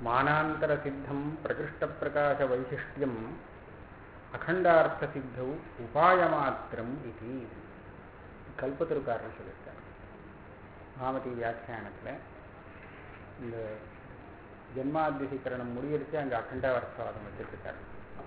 மானாந்தரசித்தம் பிரகிருஷ்டப்பிரகாசவைசிஷ்டியம் அகண்டார்த்தசித்தௌ உபாயமாத்திரம் இது கல்பத்திருக்காரன் சொல்லியிருக்கார் மகாமதி வியாக்கியானத்தில் இந்த ஜென்மாத்தியசீகரணம் முடியடிச்சு அங்கே அகண்டார்த்தவாதம் வச்சுருக்காரு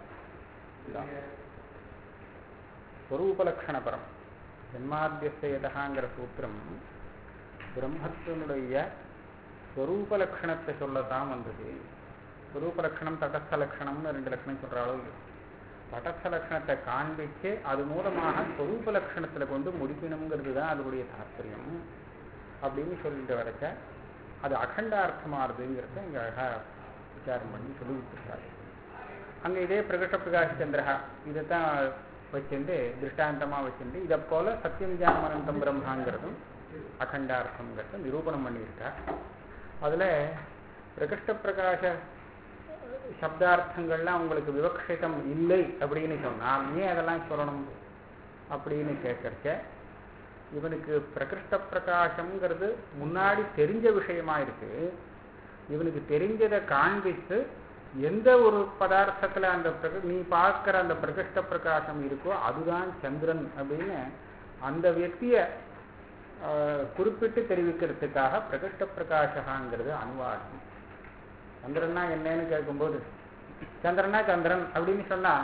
ஸ்வரூபலக்ஷணபரம் ஜென்மாத்தியஸ்தயதாங்கிற சூத்திரம் பிரம்மத்தினுடைய ஸ்வரூப லட்சணத்தை சொல்லத்தான் வந்தது ஸ்வரூப லட்சணம் தடஸ்த லட்சணம்னு ரெண்டு லட்சணம் சொல்கிறாலும் தடஸ்த லட்சணத்தை காண்பிச்சு அது மூலமாக ஸ்வரூப லட்சணத்தில் கொண்டு முடிக்கணுங்கிறது தான் அதனுடைய தாற்பயம் அப்படின்னு சொல்லிட்டு வரைச்ச அது அகண்டார்த்தமாகுதுங்கிறத இங்கே அழகாக விசாரம் பண்ணி சொல்லி கொடுத்துருக்காரு அங்கே இதே பிரகட்ட பிரகாஷ் சந்திரஹா இதை தான் வச்சுட்டு திருஷ்டாந்தமாக வச்சுட்டு இதை போல சத்தியம் ஜானமனந்தம் பிரம்மாங்கிறதும் அகண்டார்த்தங்கிறத நிரூபணம் பண்ணியிருக்கார் அதில் பிரகிருஷ்ட பிரகாச சப்தார்த்தங்கள்லாம் உங்களுக்கு விவக்ஷிதம் இல்லை அப்படின்னு சொன்னால் ஏன் அதெல்லாம் சொல்லணும் அப்படின்னு கேட்கறச்ச இவனுக்கு பிரகிருஷ்ட பிரகாசம்ங்கிறது முன்னாடி தெரிஞ்ச விஷயமா இருக்கு இவனுக்கு தெரிஞ்சதை காண்பித்து எந்த ஒரு பதார்த்தத்தில் அந்த பிரக நீ பார்க்குற அந்த பிரகிருஷ்ட பிரகாசம் இருக்கோ அதுதான் சந்திரன் அப்படின்னு அந்த வியக்தியை குறிப்பிட்டு தெரிவிக்கிறதுக்காக பிரகிருஷ்ட பிரகாசகாங்கிறது அனுவாதம் சந்திரன்னா என்னன்னு கேட்கும்போது சந்திரனா சந்திரன் அப்படின்னு சொன்னால்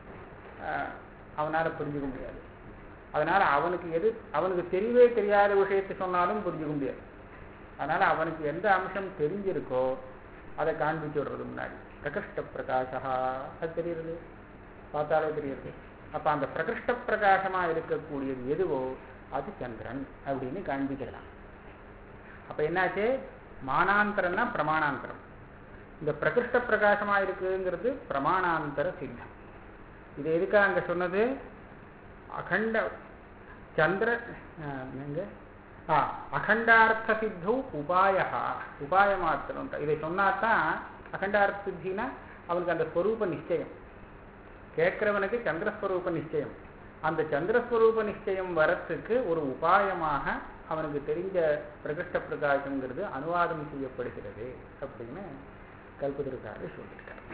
அவனால் புரிஞ்சுக்க முடியாது அதனால் அவனுக்கு எது அவனுக்கு தெரியவே தெரியாத விஷயத்தை சொன்னாலும் புரிஞ்சுக்க முடியாது அதனால் அவனுக்கு எந்த அம்சம் தெரிஞ்சிருக்கோ அதை காண்பிச்சு விடுறது முன்னாடி பிரகிருஷ்ட பிரகாசா அது தெரியுது பார்த்தாலே தெரியுது அப்போ அந்த பிரகிருஷ்ட பிரகாசமாக இருக்கக்கூடியது எதுவோ அது சந்திரன் அப்படின்னு காண்பிக்கலாம் அப்போ என்னாச்சு மானாந்தரம்னா பிரமாணாந்தரம் இந்த பிரகிருஷ்ட பிரகாசமாக இருக்குங்கிறது பிரமாணாந்தர சித்தம் இது எதுக்காக அங்கே சொன்னது அகண்ட சந்திர எங்க ஆ அகண்டார்த்த சித்தௌ உபாயா உபாய மாத்திரம் இதை சொன்னாதான் அகண்டார்த்த சித்தினா அவனுக்கு அந்த ஸ்வரூப நிச்சயம் கேட்கிறவனுக்கு சந்திரஸ்வரூப நிச்சயம் அந்த சந்திரஸ்வரூப நிச்சயம் வரத்துக்கு ஒரு உபாயமாக அவனுக்கு தெரிஞ்ச பிரகிருஷ்ட பிரகாசங்கிறது அனுவாதம் செய்யப்படுகிறது அப்படின்னு கல்பத்திற்காக சொல்லியிருக்கார்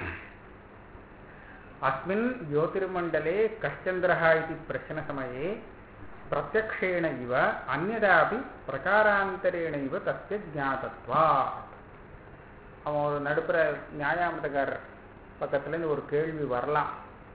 அஸ்மின் ஜோதிர்மண்டலே கஷ்சந்திரः இது பிரச்சன சமயே பிரத்யக்ஷேண இவ அந்நதாபி பிரகாராந்தரேண இவ தஸ்ய ஜாதத்வா அவன் ஒரு நடுப்புற நியாயாமிரதக்காரர் பக்கத்துலேருந்து ஒரு கேள்வி வரலாம்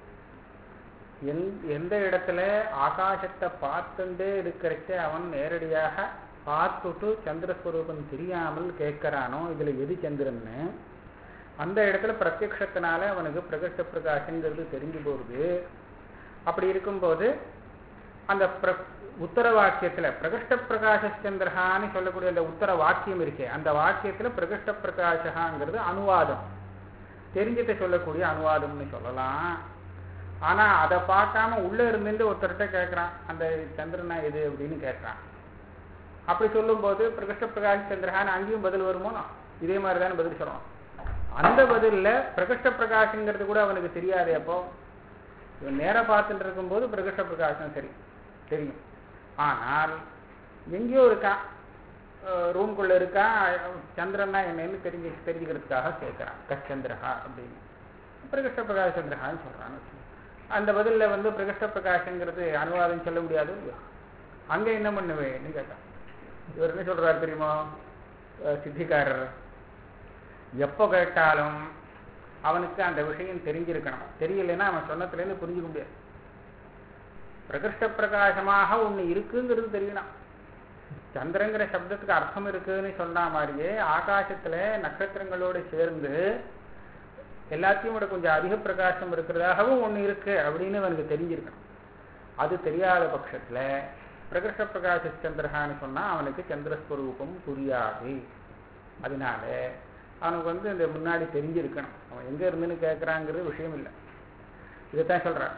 எந் எந்த இடத்துல ஆகாசத்தை பார்த்துட்டே இருக்கிறச்ச அவன் நேரடியாக பார்த்துட்டு சந்திரஸ்வரூபம் தெரியாமல் கேட்கிறானோ இதில் எது சந்திரன்னு அந்த இடத்துல பிரத்யக்ஷத்தினால அவனுக்கு பிரகஷ்ட பிரகாசங்கிறது தெரிஞ்சு போகுது அப்படி இருக்கும்போது அந்த பிர உத்தர வாக்கியத்தில் பிரகஷ்ட பிரகாஷ சந்திரஹான்னு சொல்லக்கூடிய அந்த உத்தர வாக்கியம் இருக்கே அந்த வாக்கியத்தில் பிரகஷ்ட பிரகாஷகாங்கிறது அனுவாதம் தெரிஞ்சதை சொல்லக்கூடிய அனுவாதம்னு சொல்லலாம் ஆனால் அதை பார்க்காம உள்ளே இருந்துட்டு ஒருத்தர்கிட்ட கேட்குறான் அந்த சந்திரனா எது அப்படின்னு கேட்குறான் அப்படி சொல்லும்போது பிரகஷ்ட பிரகாஷ் சந்திரஹான்னு அங்கேயும் பதில் வருமோனோ இதே மாதிரி தானே பதில் சொல்லணும் அந்த பதிலில் பிரகஷ்ட பிரகாஷங்கிறது கூட அவனுக்கு தெரியாது அப்போ இவன் நேராக பார்த்துட்டு இருக்கும்போது பிரகஷ்ட பிரகாசம் சரி தெரியும் ஆனால் எங்கேயோ இருக்கான் ரூம்குள்ளே இருக்கான் சந்திரன்னா என்னன்னு தெரிஞ்சு தெரிஞ்சுக்கிறதுக்காக கேட்குறான் கச்சந்திரஹா அப்படின்னு பிரகஷ்ட பிரகாஷ சந்திரஹான்னு சொல்கிறான்னு அந்த பதிலில் வந்து பிரகஷ்ட பிரகாஷங்கிறது அனுவாதம் சொல்ல முடியாது இல்லையா அங்கே என்ன பண்ணுவேன்னு கேட்டான் இவர் என்ன சொல்கிறார் தெரியுமா சித்திக்காரர் எப்போ கேட்டாலும் அவனுக்கு அந்த விஷயம் தெரிஞ்சிருக்கணும் தெரியலைன்னா அவன் சொன்னதுலேருந்து புரிஞ்சுக்க முடியாது பிரகிருஷ்ட பிரகாசமாக ஒன்று இருக்குங்கிறது தெரியணும் சந்திரங்கிற சப்தத்துக்கு அர்த்தம் இருக்குன்னு சொன்ன மாதிரியே ஆகாசத்தில் நட்சத்திரங்களோடு சேர்ந்து எல்லாத்தையும் விட கொஞ்சம் அதிக பிரகாசம் இருக்கிறதாகவும் ஒன்று இருக்கு அப்படின்னு அவனுக்கு தெரிஞ்சிருக்கணும் அது தெரியாத பட்சத்தில் பிரகிருஷ்ட பிரகாச சந்திரகான்னு சொன்னால் அவனுக்கு சந்திரஸ்வரூபம் புரியாது அதனால அவனுக்கு வந்து இந்த முன்னாடி தெரிஞ்சிருக்கணும் அவன் எங்கே இருந்துன்னு கேட்குறாங்கிறது விஷயம் இல்லை இதைத்தான் சொல்கிறான்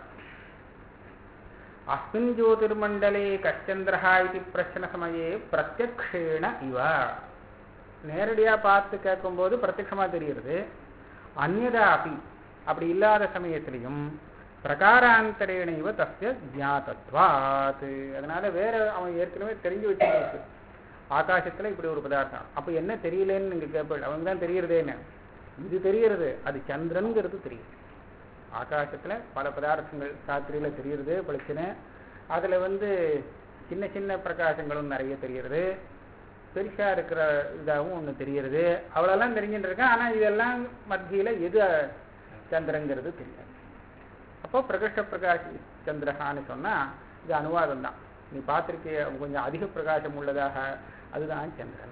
அஸ்மின் ஜோதிர்மண்டலே கச்சந்திரஹா இது பிரச்சனை சமயே பிரத்யக்ஷேண இவ நேரடியாக பார்த்து கேட்கும்போது பிரத்யக்ஷமாக தெரிகிறது அந்நதாபி அப்படி இல்லாத சமயத்திலையும் பிரகாராந்தரேண இவ தஸ்ய ஜாதத்வாத் அதனால வேற அவன் ஏற்கனவே தெரிஞ்சு வச்சுருக்கு ஆகாசத்தில் இப்படி ஒரு பதார்த்தம் அப்போ என்ன தெரியலன்னு நீங்கள் கேட்பீங்க அவங்க தான் தெரியறதேன்னு இது தெரியறது அது சந்திரனுங்கிறது தெரியுது ஆகாசத்துல பல பதார்த்தங்கள் ராத்திரியில தெரியுறது பளிச்சுன்னு அதுல வந்து சின்ன சின்ன பிரகாசங்களும் நிறைய தெரியுறது பெருசா இருக்கிற இதாகவும் ஒண்ணு தெரியுறது அவ்வளோலாம் தெரிஞ்சுட்டு இருக்கேன் ஆனா இதெல்லாம் மத்தியில எது சந்திரங்கிறது தெரியாது அப்போ பிரகிருஷ்ட பிரகாஷ் சந்திரஹான்னு சொன்னா இது அனுவாதம் தான் நீ பார்த்திருக்கிய கொஞ்சம் அதிக பிரகாசம் உள்ளதாக அதுதான் சந்திரன்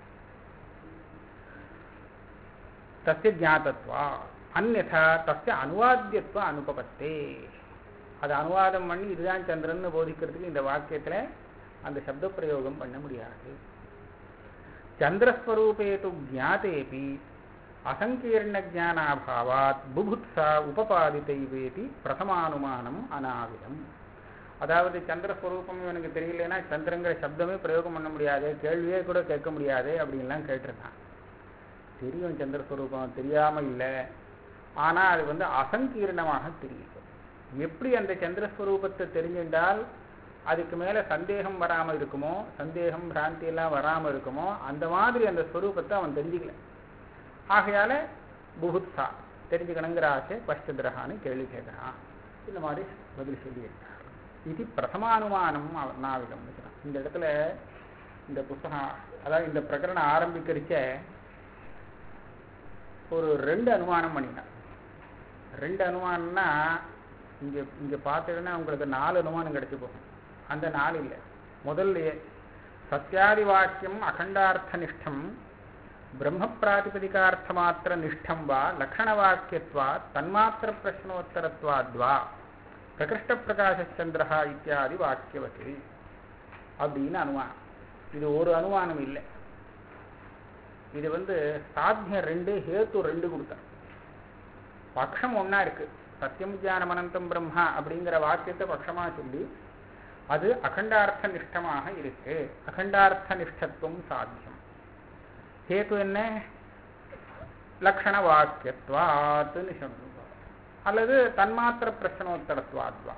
தஸ்ய ஜாதத்வா அந்நா தஸ்ய அனுவாத்தியத்துவ அனுபவத்தே அது அனுவாதம் பண்ணி இதுதான் சந்திரன் போதிக்கிறதுக்கு இந்த வாக்கியத்துல அந்த சப்த பிரயோகம் பண்ண முடியாது சந்திரஸ்வரூபே து ஜாத்தேபி அசங்கீர்ண ஜானாபாவாத் புபுத்சா உபபாதித்தைவேதி பிரதமானுமானம் அனாவிதம் அதாவது சந்திரஸ்வரூபம் எனக்கு தெரியலன்னா சந்திரங்கிற சப்தமே பிரயோகம் பண்ண முடியாது கேள்வியே கூட கேட்க முடியாது அப்படின்லாம் கேட்டிருக்கான் தெரியும் சந்திரஸ்வரூபம் தெரியாம இல்லை ஆனா அது வந்து அசங்கீர்ணமாக தெரியுது எப்படி அந்த சந்திரஸ்வரூபத்தை தெரிஞ்சின்றால் அதுக்கு மேல சந்தேகம் வராம இருக்குமோ சந்தேகம் பிராந்தி எல்லாம் வராம இருக்குமோ அந்த மாதிரி அந்த ஸ்வரூபத்தை அவன் தெரிஞ்சுக்கல ஆகையால புகுத்சா தெரிஞ்சுக்கணுங்கிற ஆசை பஷ்டந்திரகான்னு கேள்வி கேட்கிறான் இந்த மாதிரி பதில் சொல்லியிருக்கான் இது பிரதமானுமானம் நாவிடம் இந்த இடத்துல இந்த புஸ்தகம் அதாவது இந்த பிரகரணம் ஆரம்பிக்கிறச்ச ஒரு ரெண்டு அனுமானம் பண்ணினான் ரெண்டு அனுமானம்னா இங்க இங்க பார்த்தீங்கன்னா உங்களுக்கு நாலு அனுமானம் கிடைச்சு போகும் அந்த நாலு இல்லை முதல்ல சத்தியாதி வாக்கியம் அகண்டார்த்த நிஷ்டம் பிரம்ம பிராதிபதிகார்த்த மாத்திர நிஷ்டம் வா லக்ஷண வாக்கியத்வா தன்மாத்திர பிரஷ்னோத்தரத்வாத்வா பிரகிருஷ்ட பிரகாசச்சந்திரா இத்தியாதி வாக்கியவதி அப்படின்னு அனுமானம் இது ஒரு அனுமானம் இல்லை இது வந்து சாத்தியம் ரெண்டு ஹேத்து ரெண்டு கொடுத்தார் பக்ஷம் ஒன்னா இருக்கு சத்தியம் ஜானம் அனந்தம் பிரம்மா அப்படிங்கிற வாக்கியத்தை பட்சமா சொல்லி அது அகண்டார்த்த நிஷ்டமாக இருக்கு அகண்டார்த்த நிஷ்டத்துவம் சாத்தியம் ஹேத்து என்ன லக்ஷண வாக்கியத்வாத்துன்னு சொல்லுவோம் அல்லது தன்மாத்திர பிரச்சனோத்தரத்வாத்வா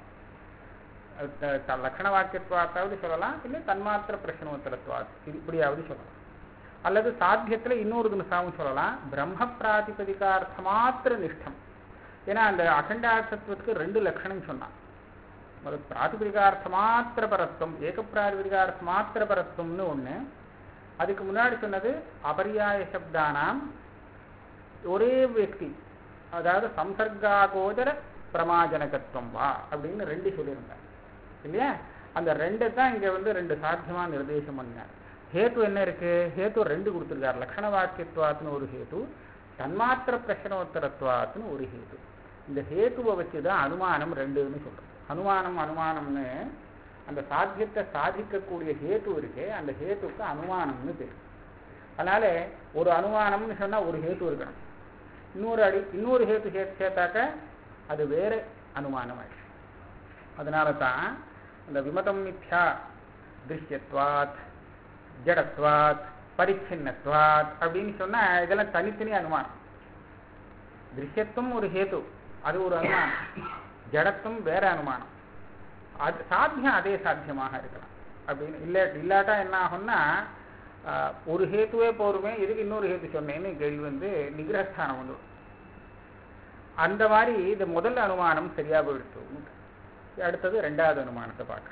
லக்ஷண வாக்கியத்வாத்தாவது சொல்லலாம் இல்லை தன்மாத்திர பிரச்சனோத்தரத்வாத் இப்படியாவது சொல்லலாம் அல்லது சாத்தியத்தில் இன்னொரு தினசாவும் சொல்லலாம் பிரம்ம பிராதிபதிகார்த்த மாத்திர நிஷ்டம் ஏன்னா அந்த அகண்டார்த்தத்துவத்துக்கு ரெண்டு லட்சணம் சொன்னான் முதல் பிராதிபதிகார்த்த மாத்திர பரத்துவம் ஏக பிராதிபதிகார்த்த மாத்திர பரத்துவம்னு ஒண்ணு அதுக்கு முன்னாடி சொன்னது அபரியாய சப்தானாம் ஒரே व्यक्ति அதாவது சம்சர்காகோதர பிரமாஜனகத்துவம் வா அப்படின்னு ரெண்டு சொல்லியிருந்தார் இல்லையா அந்த ரெண்டு தான் இங்க வந்து ரெண்டு சாத்தியமா நிர்தேசம் பண்ணார் ஹேத்து என்ன இருக்கு ஹேத்து ரெண்டு கொடுத்துருக்காரு லக்ஷண வாக்கியத்துவாத்துன்னு ஒரு ஹேத்து தன்மாத்திர பிரச்சனோத்தரத்துவாத்துன்னு ஒரு ஹேத்து இந்த ஹேத்துவை வச்சு தான் அனுமானம் ரெண்டுன்னு சொல்றோம் அனுமானம் அனுமானம்னு அந்த சாத்தியத்தை சாதிக்கக்கூடிய ஹேத்து இருக்கு அந்த ஹேத்துக்கு அனுமானம்னு பேர் அதனால ஒரு அனுமானம்னு சொன்னா ஒரு ஹேத்து இருக்கணும் இன்னொரு அடி இன்னொரு ஹேத்து சேர்த்து சேர்த்தாக்க அது வேற அனுமானம் ஆயிடுச்சு அதனால தான் அந்த விமதம் மித்யா திருஷ்யத்வாத் ஜடத்வாத் பரிச்சின்னத்வாத் அப்படின்னு சொன்னா இதெல்லாம் தனித்தனி அனுமானம் திருஷ்யத்துவம் ஒரு ஹேத்து அது ஒரு அனுமானம் ஜடத்துவம் வேற அனுமானம் அது சாத்தியம் அதே சாத்தியமாக இருக்கலாம் அப்படின்னு இல்லை இல்லாட்டா என்ன ஆகும்னா ஆஹ், ஒரு ஹேத்துவே போருமே இதுக்கு இன்னொரு ஹேத்து சொன்னேன்னு கேள்வி வந்து நிகிரஸ்தானம் வந்து அந்த மாதிரி இந்த முதல் அனுமானம் சரியா போயிடுத்து அடுத்தது ரெண்டாவது அனுமானத்தை பார்க்கணும்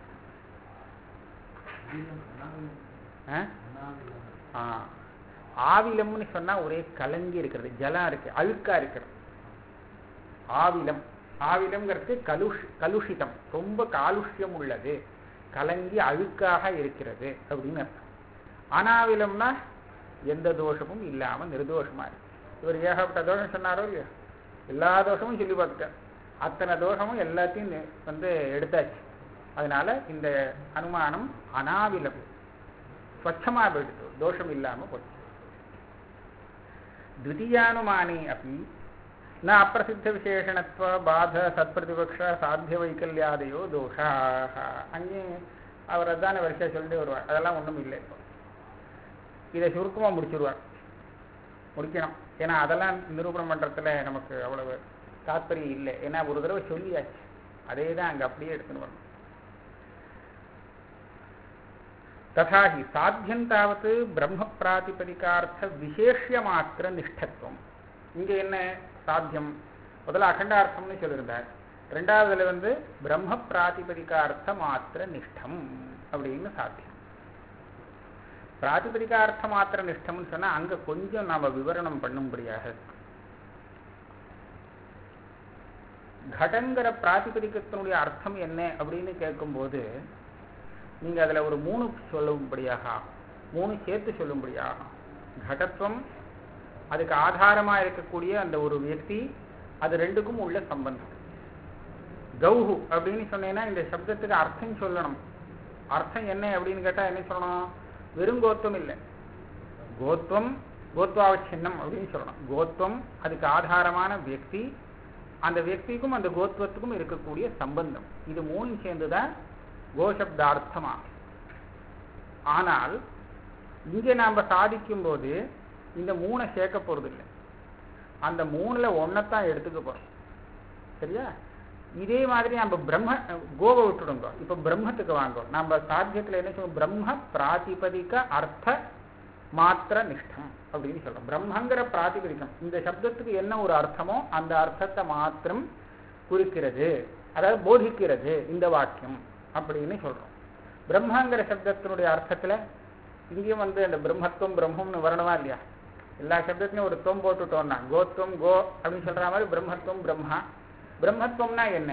ஆ? ஆ. ஆவிலம்னு சொன்னா ஒரே கலங்கி இருக்கிறது ஜலம் இருக்கு அழுக்கா இருக்கிறது ஆவிலம் ஆவிலம்ங்கிறது கலுஷ் கலுஷிதம் ரொம்ப காலுஷ்யம் உள்ளது கலங்கி அழுக்காக இருக்கிறது அப்படின்னு அர்த்தம் அனாவிலம்னா எந்த தோஷமும் இல்லாம நிர்தோஷமா இருக்கு இவர் ஏகப்பட்ட தோஷம் சொன்னாரோ இல்லையோ எல்லா தோஷமும் சொல்லி பார்த்துட்டார் அத்தனை தோஷமும் எல்லாத்தையும் நெ- வந்து எடுத்தாச்சு அதனால இந்த அனுமானம் அனாவிலம் ஸ்வச்சமா போயிடுது தோஷம் இல்லாம போச்சு द्वितीयानुमाने अपि न अप्रसिद्धविशेषणत्व बाध சத்பிரதிபக்ஷ சாத்திய வைக்கல்யாதையோ தோஷாக அங்கே அவர் அதான வரிசையா சொல்லிட்டு வருவார் அதெல்லாம் ஒண்ணும் இல்லை இப்போ இதை சுருக்கமா முடிச்சிருவார் முடிக்கணும் ஏன்னா அதெல்லாம் நிரூபணம் பண்றதுல நமக்கு அவ்வளவு தாத்பரியம் இல்லை ஏன்னா ஒரு தடவை சொல்லியாச்சு அதே தான் அங்க அப்படியே எடுத்துன்னு வரணும் तथा हि साध्यं तावत् ब्रह्मप्रातिपदिकार्थविशेष्यमात्रनिष्ठत्वम् இங்க என்ன சாத்தியம் முதல்ல அகண்டார்த்தம்னு சொல்லியிருந்தார் ரெண்டாவதுல வந்து பிரம்ம பிராதிபதிகார்த்த மாத்திர நிஷ்டம் அப்படின்னு சாத்தியம் பிராதிபதிகார்த்த மாத்திர நிஷ்டம்னு சொன்னா அங்க கொஞ்சம் நாம விவரணம் பண்ணும்படியாக இருக்கு கடங்கிற பிராதிபதிக்கத்தினுடைய அர்த்தம் என்ன அப்படின்னு கேட்கும்போது நீங்க அதுல ஒரு மூணு சொல்லும்படியாக ஆகும். மூணு சேர்த்து சொல்லும்படியாக ஆகும். கடத்துவம் அதுக்கு ஆதாரமா இருக்கக்கூடிய அந்த ஒரு வியக்தி அது ரெண்டுக்கும் உள்ள சம்பந்தம் கௌஹு அப்படின்னு சொன்னேன்னா இந்த சப்தத்துக்கு அர்த்தம் சொல்லணும் அர்த்தம் என்ன அப்படின்னு கேட்டா என்ன சொல்லணும் வெறும் கோத்துவம் இல்லை கோத்துவம் கோத்வாவச்சின்னம் அப்படின்னு சொல்லணும் கோத்துவம் அதுக்கு ஆதாரமான வியக்தி அந்த வியக்திக்கும் அந்த கோத்வத்துக்கும் இருக்கக்கூடிய சம்பந்தம் இது மூணும் சேர்ந்துதான் கோசப்தார்த்தமாகும் ஆனால் இங்கே நாம் சாதிக்கும் போது இந்த மூணை சேர்க்க போறது இல்லை அந்த மூணுல ஒன்னைத்தான் எடுத்துக்க போறோம் சரியா இதே மாதிரி நம்ம பிரம்ம கோவை விட்டுடுங்க இப்ப பிரம்மத்துக்கு வாங்க நம்ம சாத்தியத்துல என்ன சொல்லுவோம் பிரம்ம பிராதிபதிக அர்த்த மாத்திர நிஷ்டம் அப்படின்னு சொல்றோம் பிரம்மங்கிற பிராதிபதிகம் இந்த சப்தத்துக்கு என்ன ஒரு அர்த்தமோ அந்த அர்த்தத்தை மாத்திரம் குறிக்கிறது அதாவது போதிக்கிறது இந்த வாக்கியம் அப்படின்னு சொல்றோம் பிரம்மங்கிற சப்தத்தினுடைய அர்த்தத்துல இங்கேயும் வந்து அந்த பிரம்மத்துவம் பிரம்மம்னு வரணுமா இல்லையா எல்லா சப்தத்திலையும் ஒரு தொம் போட்டுட்டோம்னா கோத்துவம் கோ அப்படின்னு சொல்ற மாதிரி பிரம்மத்துவம் பிரம்மா பிரம்மத்துவம்னா என்ன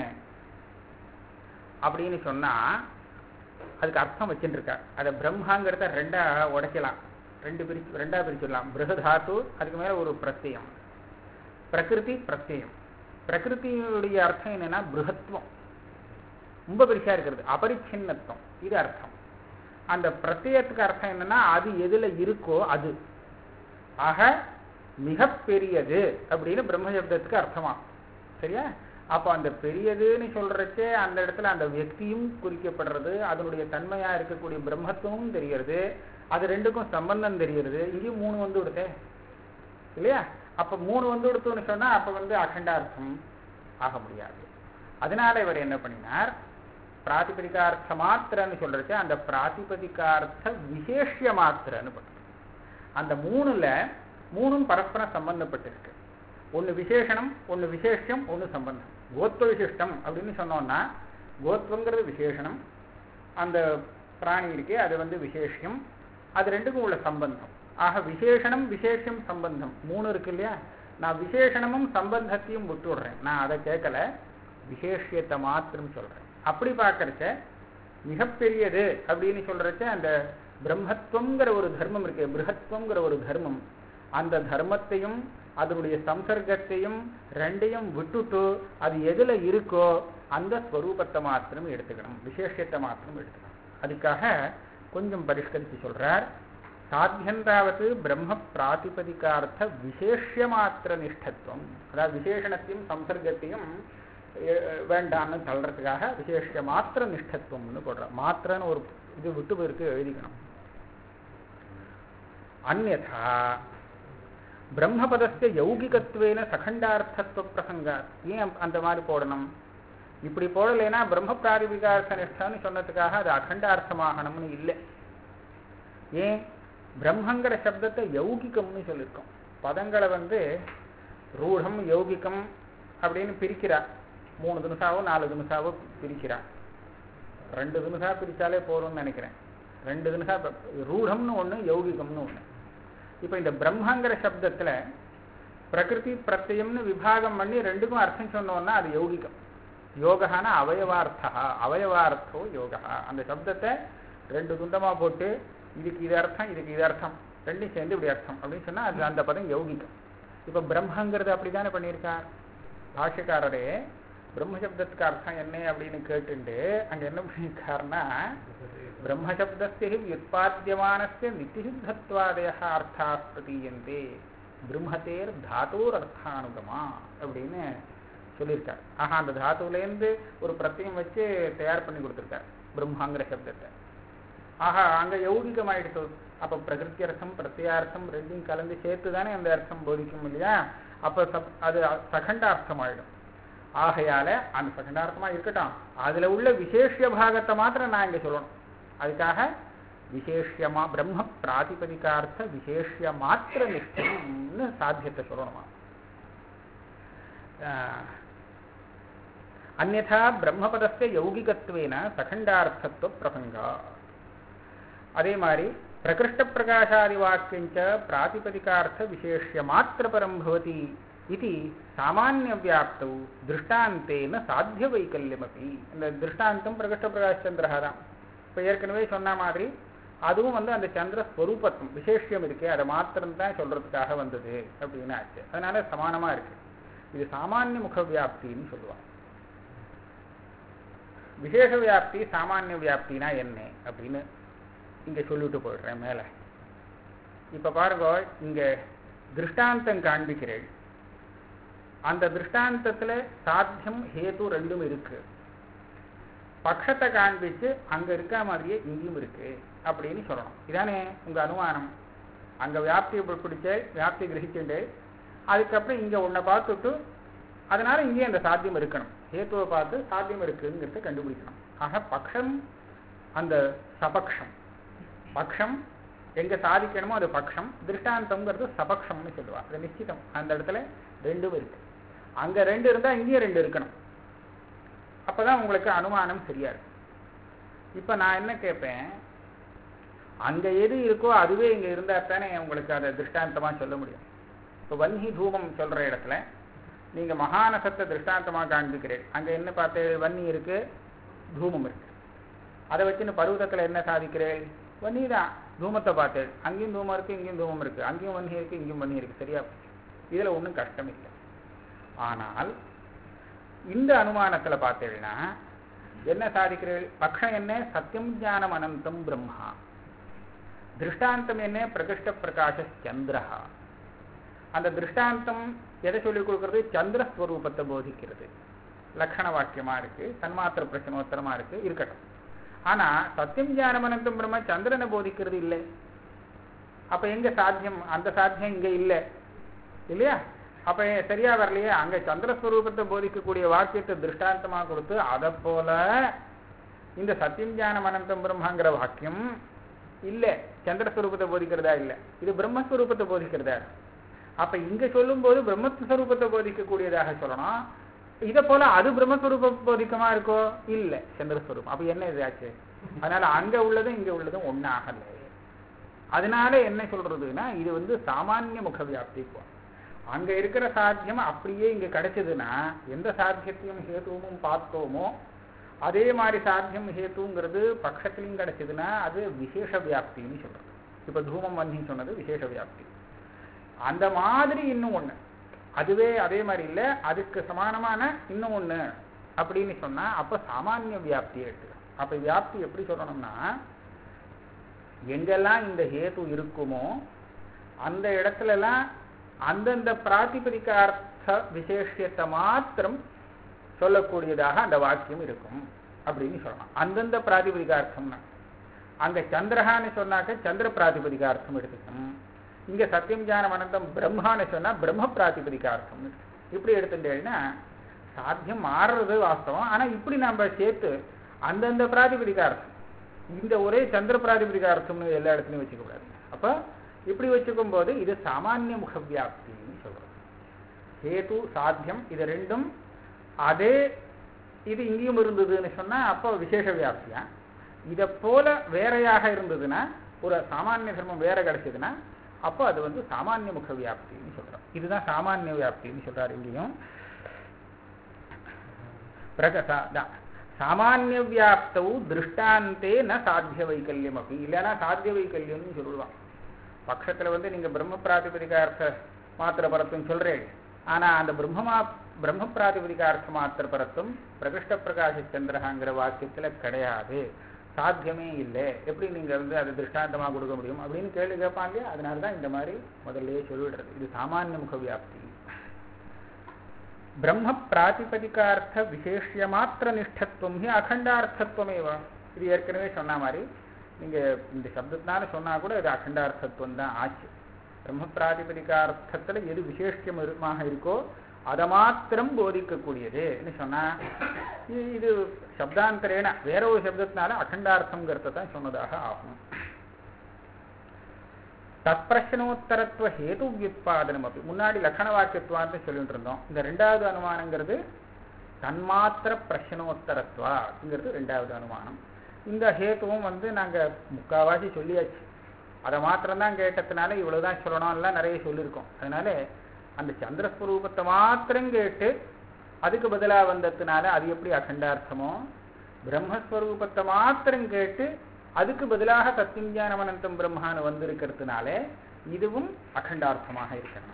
அப்படின்னு சொன்னா அதுக்கு அர்த்தம் வச்சுட்டு இருக்கார் அதை பிரம்மாங்கிறத ரெண்டா உடைக்கலாம் ரெண்டு பிரிச்சு ரெண்டா பிரிச்சுடலாம் பிருகதாத்து அதுக்கு மேல ஒரு பிரத்யம் பிரகிருதி பிரத்யம் பிரகிருதியுடைய அர்த்தம் என்னன்னா பிருகத்துவம் ரொம்ப பெருசா இருக்கிறது அபரிச்சின்னத்துவம் இது அர்த்தம் அந்த பிரத்யத்துக்கு அர்த்தம் என்னன்னா அது எதுல இருக்கோ அது ஆக மிகப்பெரியது அப்படின்னு பிரம்மசப்தத்துக்கு அர்த்தமா சரியா அப்போ அந்த பெரியதுன்னு சொல்றச்சே அந்த இடத்துல அந்த வியக்தியும் குறிக்கப்படுறது அதனுடைய தன்மையா இருக்கக்கூடிய பிரம்மத்துவமும் தெரியறது அது ரெண்டுக்கும் சம்பந்தம் தெரியறது இங்கேயும் மூணு வந்து விடுதே இல்லையா அப்ப மூணு வந்து விடுத்துன்னு சொன்னா அப்ப வந்து அகண்டார்த்தம் ஆக முடியாது அதனால இவர் என்ன பண்ணினார் பிராதிபதிகார்த்த மாத்திரன்னு சொல்றச்சு அந்த பிராதிபதிகார்த்த விசேஷ மாத்திரன்னு பண்றது அந்த மூணுல மூணும் பரஸ்பரம் சம்பந்தப்பட்டிருக்கு ஒன்னு விசேஷனம் ஒன்னு விசேஷம் ஒன்னு சம்பந்தம் கோத்வ விசிஷ்டம் அப்படின்னு சொன்னோம்னா கோத்வங்கிறது விசேஷனம் அந்த பிராணி இருக்கே அது வந்து விசேஷம் அது ரெண்டுக்கும் உள்ள சம்பந்தம் ஆக விசேஷனம் விசேஷம் சம்பந்தம் மூணு இருக்கு இல்லையா நான் விசேஷனமும் சம்பந்தத்தையும் விட்டுடுறேன் நான் அதை கேட்கல விசேஷியத்தை மாத்திரம் சொல்றேன் அப்படி பார்க்கறச்ச மிகப்பெரியது அப்படின்னு சொல்றச்ச அந்த பிரம்மத்துவங்கிற ஒரு தர்மம் இருக்கு பிருகத்துவங்கிற ஒரு தர்மம் அந்த தர்மத்தையும் அதனுடைய சம்சர்க்கத்தையும் ரெண்டையும் விட்டுட்டு அது எதுல இருக்கோ அந்த ஸ்வரூபத்தை மாத்திரம் எடுத்துக்கணும் விசேஷத்தை மாத்திரம் எடுத்துக்கணும் அதுக்காக கொஞ்சம் பரிஷ்கரித்து சொல்றார் சாத்தியந்தாவது பிரம்ம பிராதிபதிகார்த்த விசேஷ மாத்திர நிஷ்டத்துவம் அதாவது விசேஷணத்தையும் சம்சர்க்கத்தையும் அஹ், வேண்டாம்னு தள்ளுறதுக்காக விசேஷ மாத்திர நிஷ்டத்துவம்னு போடுறார் மாத்திரன்னு ஒரு இது விட்டு போயிருக்கு எழுதிக்கணும் அந்யதா பிரம்மபதஸ்ய யௌகிகத்துவேன சகண்டார்த்தத்துவ பிரசங்கா ஏன் அந்த மாதிரி போடணும் இப்படி போடலைன்னா பிரம்ம பிராதிபிகார்த்த நிஷ்டான்னு சொன்னதுக்காக அது அகண்டார்த்தமாகணும்னு இல்லை ஏன் பிரம்மங்கிற சப்தத்தை யௌகிகம்னு சொல்லியிருக்கோம் பதங்களை வந்து ரூಢம் யௌகிகம் அப்படின்னு பிரிக்கிறா மூணு தினசாவோ நாலு தினசாவோ பிரிக்கிறா ரெண்டு தினசா பிரிச்சாலே போதும்னு நினைக்கிறேன் ரெண்டு தினசா ரூಢம்னு ஒண்ணு யௌகிகம்னு ஒண்ணு இப்போ இந்த பிரம்மங்கிற சப்தத்துல பிரகிருதி பிரத்யம்னு விபாகம் பண்ணி ரெண்டுக்கும் அர்த்தம் சொன்னோம்னா அது யௌகிகம் யோகான அவயவார்த்தா அவயவார்த்தோ யோகா அந்த சப்தத்தை ரெண்டு துண்டமா போட்டு இதுக்கு இது அர்த்தம் இதுக்கு இது அர்த்தம் ரெண்டும் சேர்ந்து இப்படி அர்த்தம் அப்படின்னு சொன்னா அது அந்த பதம் யௌகிகம் இப்ப பிரம்மங்கிறது அப்படிதானே பண்ணியிருக்கார் பாஷ்யக்காரரே பிரம்மசப்தத்துக்கு அர்த்தம் என்ன அப்படின்னு கேட்டுண்டு அங்க என்ன பண்ணியிருக்காருன்னா பிரம்மசப்தஸ்ய வியுத்பாத்தியமானஸ்ய நித்திசித்தத்வாதய அர்த்தா பிரதீயந்தே பிரம்மதேர் தாத்தூர் அர்த்தானுகமா அப்படின்னு சொல்லியிருக்கார் ஆஹா அந்த தாத்துலேருந்து ஒரு பிரத்தியம் வச்சு தயார் பண்ணி கொடுத்துருக்கார் பிரம்மாங்கிற சப்தத்தை ஆஹா அங்க யௌகிகம் ஆயிடுச்சு அப்ப பிரகிருதி அர்த்தம் பிரத்யார்த்தம் ரெண்டையும் கலந்து சேர்த்து தானே அந்த அர்த்தம் போதிக்கும் இல்லையா அப்ப சப் அது சகண்டார்த்தம் ஆயிடும் ஆகையால அந்த சகண்டார்த்தமா இருக்கட்டும் அதுல உள்ள விசேஷ பாகத்தை மாத்திரம் நான் இங்க சொல்லணும் அதுக்காக விசேஷமா பிரம்ம பிராதிபதிகார்த்த விசேஷ மாத்திர நிஷ்டம்னு சாத்தியத்தை சொல்லணுமா அந்நா பிரம்மபதஸ்ய யௌகிகத்துவேன சகண்டார்த்தத்துவ பிரசங்கா அதே மாதிரி பிரகிருஷ்ட பிரகாசாதி வாக்கியஞ்ச பிராதிபதிகார்த்த விசேஷ்ய மாத்திர பரம் பவதி இது சாமானிய வியாப்தௌ திருஷ்டாந்தேன சாத்திய வைக்கல்யமபி இந்த திருஷ்டாந்தம் பிரகிருஷ்ட பிரகாஷந்திரா தான் இப்போ ஏற்கனவே சொன்ன மாதிரி அதுவும் வந்து அந்த சந்திர ஸ்வரூபத்துவம் விசேஷம் இருக்கு அதை மாத்திரம்தான் சொல்றதுக்காக வந்தது அப்படின்னு ஆச்சு அதனால சமானமா இருக்கு இது சாமானிய முக வியாப்தின்னு சொல்லுவாங்க விசேஷ வியாப்தி சாமானிய வியாப்தினா என்ன அப்படின்னு இங்க சொல்லிட்டு போயிடுறேன் மேல இப்ப பாருங்க இங்க திருஷ்டாந்தம் காண்பிக்கிறேன் அந்த திருஷ்டாந்தத்துல சாத்தியம் ஹேது ரெண்டும் இருக்கு பட்சத்தை காண்பிச்சு அங்க இருக்க மாதிரியே இங்கேயும் இருக்கு அப்படின்னு சொல்லணும் இதானே உங்க அனுமானம் அங்க வியாப்தியை பிடிச்சு வியாப்தி கிரகிச்சுண்டு அதுக்கப்புறம் இங்க உன்னை பார்த்துட்டு அதனால இங்கேயும் அந்த சாத்தியம் இருக்கணும் ஹேத்துவை பார்த்து சாத்தியம் இருக்குங்கிறத கண்டுபிடிக்கணும் ஆக பக்ஷம் அந்த சபக்ஷம் பக்ஷம் எங்க சாதிக்கணுமோ அது பக்ஷம் திருஷ்டாந்தம்ங்கிறது சபக்ஷம்னு சொல்லுவா அது நிச்சயிதம் அந்த இடத்துல ரெண்டும் இருக்கு அங்க ரெண்டு இருந்தா இங்கேயும் ரெண்டு இருக்கணும் அப்பதான் உங்களுக்கு அனுமானம் சரியா இருக்கும் இப்ப நான் என்ன கேட்பேன் அங்க எது இருக்கோ அதுவே இங்க இருந்தா தானே உங்களுக்கு அதை திருஷ்டாந்தமா சொல்ல முடியும் இப்போ வன்ஹி தூமம் சொல்ற இடத்துல நீங்க மகாநசத்தை திருஷ்டாந்தமா காண்பிக்கிறேன் அங்க என்ன பார்த்து வன்னி இருக்கு தூமம் இருக்கு அதை வச்சுன்னு பருவதத்துல என்ன சாதிக்கிறேன் வன்னி தான் தூமத்தை பார்த்து அங்கேயும் தூமம் இருக்கு இங்கேயும் தூமம் இருக்கு அங்கேயும் வன்னி இருக்கு இங்கேயும் வன்னி இருக்கு சரியா போச்சு இதுல ஒன்றும் கஷ்டம் இல்லை ஆனால் இந்த அனுமானத்துல பார்த்தீங்கன்னா என்ன சாதிக்கிறீர்கள் பக்ஷம் என்ன சத்தியம் ஞானம் அனந்தம் பிரம்மா திருஷ்டாந்தம் என்ன பிரகிருஷ்ட பிரகாஷ சந்திரஹா அந்த திருஷ்டாந்தம் எதை சொல்லிக் கொடுக்கறது சந்திரஸ்வரூபத்தை போதிக்கிறது லக்ஷண வாக்கியமா இருக்கு தன்மாத்திர பிரச்சனோத்தரமா இருக்கு இருக்கட்டும் ஆனா சத்தியம் ஞானம் அனந்தம் பிரம்ம சந்திரனை போதிக்கிறது இல்லை அப்ப எங்க சாத்தியம் அந்த சாத்தியம் இங்க இல்லை இல்லையா அப்ப சரியா வரலையே அங்க சந்திரஸ்வரூபத்தை போதிக்கக்கூடிய வாக்கியத்தை திருஷ்டாந்தமா கொடுத்து அதை போல இந்த சத்தியம் ஞானம் அனந்தம் பிரம்மாங்கிற வாக்கியம் இல்ல சந்திரஸ்வரூபத்தை போதிக்கிறதா இல்ல இது பிரம்மஸ்வரூபத்தை போதிக்கிறதா அப்ப இங்க சொல்லும் போது பிரம்மஸ்வரூபத்தை போதிக்கக்கூடியதாக சொல்லணும் இதை போல அது பிரம்மஸ்வரூப போதிக்கமா இருக்கோ இல்ல சந்திரஸ்வரூபம் அப்ப என்ன இதாச்சு அதனால அங்க உள்ளதும் இங்க உள்ளதும் ஒன்னாகல அதனால என்ன சொல்றதுன்னா இது வந்து சாமானிய முக வியாப்தி போகும் அங்க இருக்கிற சாத்தியம் அப்படியே இங்க கிடைச்சதுன்னா எந்த சாத்தியத்தையும் ஹேத்துவும் பார்த்தோமோ அதே மாதிரி சாத்தியம் ஹேத்துங்கிறது பட்சத்திலையும் கிடைச்சதுன்னா அது விசேஷ வியாப்தின்னு சொல்றது இப்ப தூமம் வன்னி சொன்னது விசேஷ வியாப்தி அந்த மாதிரி இன்னும் ஒண்ணு அதுவே அதே மாதிரி இல்லை அதுக்கு சமானமான இன்னும் ஒண்ணு அப்படின்னு சொன்னா அப்ப சாமானிய வியாப்தியை எடுத்துக்கலாம் அப்ப வியாப்தி எப்படி சொல்லணும்னா எங்கெல்லாம் இந்த ஹேத்து இருக்குமோ அந்த இடத்துலலாம் அந்தந்த பிராத்திபதிகார்த்த விசேஷத்தை மாத்திரம் சொல்லக்கூடியதாக அந்த வாக்கியம் இருக்கும் அப்படின்னு சொல்லலாம் அந்தந்த பிராதிபதிகார்த்தம்னா அங்க சந்திரஹான்னு சொன்னாக்க சந்திர பிராதிபதிகார்த்தம் எடுத்துக்கணும் இங்க சத்தியம் ஞானம் அனந்தம் பிரம்மான்னு சொன்னா பிரம்ம பிராதிபதிகார்த்தம் இப்படி எடுத்துட்டேன்னா சாத்தியம் மாறுறது வாஸ்தவம் ஆனா இப்படி நம்ம சேர்த்து அந்தந்த பிராதிபதிகார்த்தம் இந்த ஒரே சந்திர பிராதிபதிகார்த்தம்னு எல்லா இடத்துலையும் வச்சுக்க கூடாது அப்ப இப்படி வச்சுக்கும் போது இது சாமானிய முக வியாப்தின்னு சொல்றோம் ஹேது சாத்தியம் இது ரெண்டும் அதே இது இங்கேயும் இருந்ததுன்னு சொன்னா அப்போ விசேஷ வியாப்தியா இதை போல வேறையாக இருந்ததுன்னா ஒரு சாமானிய தர்மம் வேற கிடைச்சதுன்னா அப்போ அது வந்து சாமானிய முக வியாப்தின்னு சொல்றோம் இதுதான் சாமானிய வியாப்தின்னு சொல்றாரு இங்கேயும் பிரகசா தான் சாமானிய வியாப்தவு திருஷ்டாந்தே ந சாத்திய வைக்கல்யம் அப்படி இல்லைன்னா சாத்திய வைக்கல்யம்னு சொல்லுவான் பட்சத்துல வந்து நீங்க பிரம்ம பிராதிபதிகார்த்த மாத்திர பரத்தும் சொல்றேன் ஆனா அந்த பிரம்மமா பிரம்ம பிராதிபதிகார்த்த மாத்திர பரத்தும் பிரகிருஷ்ட பிரகாஷ சந்திரகாங்கிற வாக்கியத்துல கிடையாது சாத்தியமே இல்லை எப்படி நீங்க வந்து அதை திருஷ்டாந்தமா கொடுக்க முடியும் அப்படின்னு கேள்வி கேட்பாங்க அதனாலதான் இந்த மாதிரி முதல்லயே சொல்லிடுறது இது சாமானிய முக வியாப்தி பிரம்ம பிராதிபதிகார்த்த விசேஷிய மாத்திர நிஷ்டத்துவம் ஹி அகண்டார்த்தத்துவமேவா இது ஏற்கனவே சொன்ன மாதிரி நீங்க இந்த சப்தத்தினால சொன்னா கூட இது அகண்டார்த்தத்துவம் தான் ஆச்சு பிரம்ம பிராதிபதிகார்த்தத்துல எது விசேஷமாக இருக்கோ அதை மாத்திரம் போதிக்கக்கூடியதுன்னு சொன்னா இது சப்தாந்தரேன வேற ஒரு சப்தத்தினால அகண்டார்த்தங்கிறத தான் சொன்னதாக ஆகும் தற்பிரச்சனோத்தரத்துவ ஹேது வியுத்பாதனம் அப்படி முன்னாடி லக்ஷண வாக்கியத்துவான்னு சொல்லிட்டு இருந்தோம் இந்த ரெண்டாவது அனுமானங்கிறது தன்மாத்திர பிரச்சனோத்தரத்துவாங்கிறது ரெண்டாவது அனுமானம் இந்த ஹேத்துவும் வந்து நாங்கள் முக்காவாசி சொல்லியாச்சு அதை மாத்திரம்தான் கேட்டதுனால இவ்வளவுதான் சொல்லணும்லாம் நிறைய சொல்லியிருக்கோம் அதனால அந்த சந்திரஸ்வரூபத்தை மாத்திரம் கேட்டு அதுக்கு பதிலாக வந்ததுனால அது எப்படி அகண்டார்த்தமோ பிரம்மஸ்வரூபத்தை மாத்திரம் கேட்டு அதுக்கு பதிலாக சத்தியஞானம் அனந்தம் பிரம்மான்னு வந்திருக்கிறதுனால இதுவும் அகண்டார்த்தமாக இருக்கணும்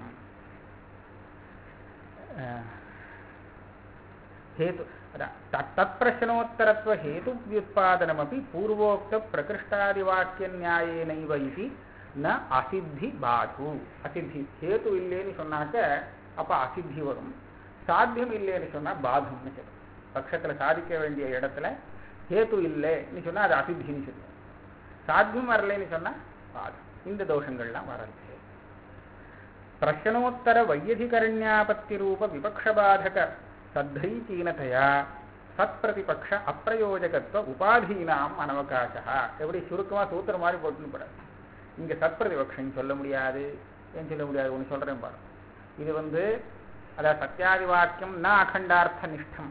हेतु तत्प्रश्नोत्तरत्व हेतुव्युत्पादनमपि पूर्वोक्त प्रकृष्टादिवाक्यन्यायेनैव इति न அசித்தி பாது அசித்தி ஹேத்து இல்லைன்னு சொன்னாக்க அப்போ அசித்தி வரும் சாத்தியம் இல்லைன்னு சொன்னால் பாதம்னு சொல்லும் பட்சத்தில் சாதிக்க வேண்டிய இடத்துல ஹேத்து இல்லைன்னு சொன்னால் அது அசித்தின்னு சொல்லுவோம் சாத்தியம் வரலைன்னு சொன்னால் பாதம் இந்த தோஷங்கள்லாம் வரல பிரச்சனோத்தர வையதிகரண்யாபத்தி ரூப விபக்ஷபாதக சத்தைச்சீனதையா சத்பிரதிபக்ஷ அப்பிரயோஜகத்துவ உபாதீனாம் அனவகாசா எப்படி சுருக்கமாக சூத்திர மாதிரி போட்டுன்னு போடாது இங்கே சத்பிரதிபக்ஷம் சொல்ல முடியாது ஏன் சொல்ல முடியாது ஒன்று சொல்கிறேன் பாரு இது வந்து அதாவது சத்தியாதி வாக்கியம் ந அகண்டார்த்த நிஷ்டம்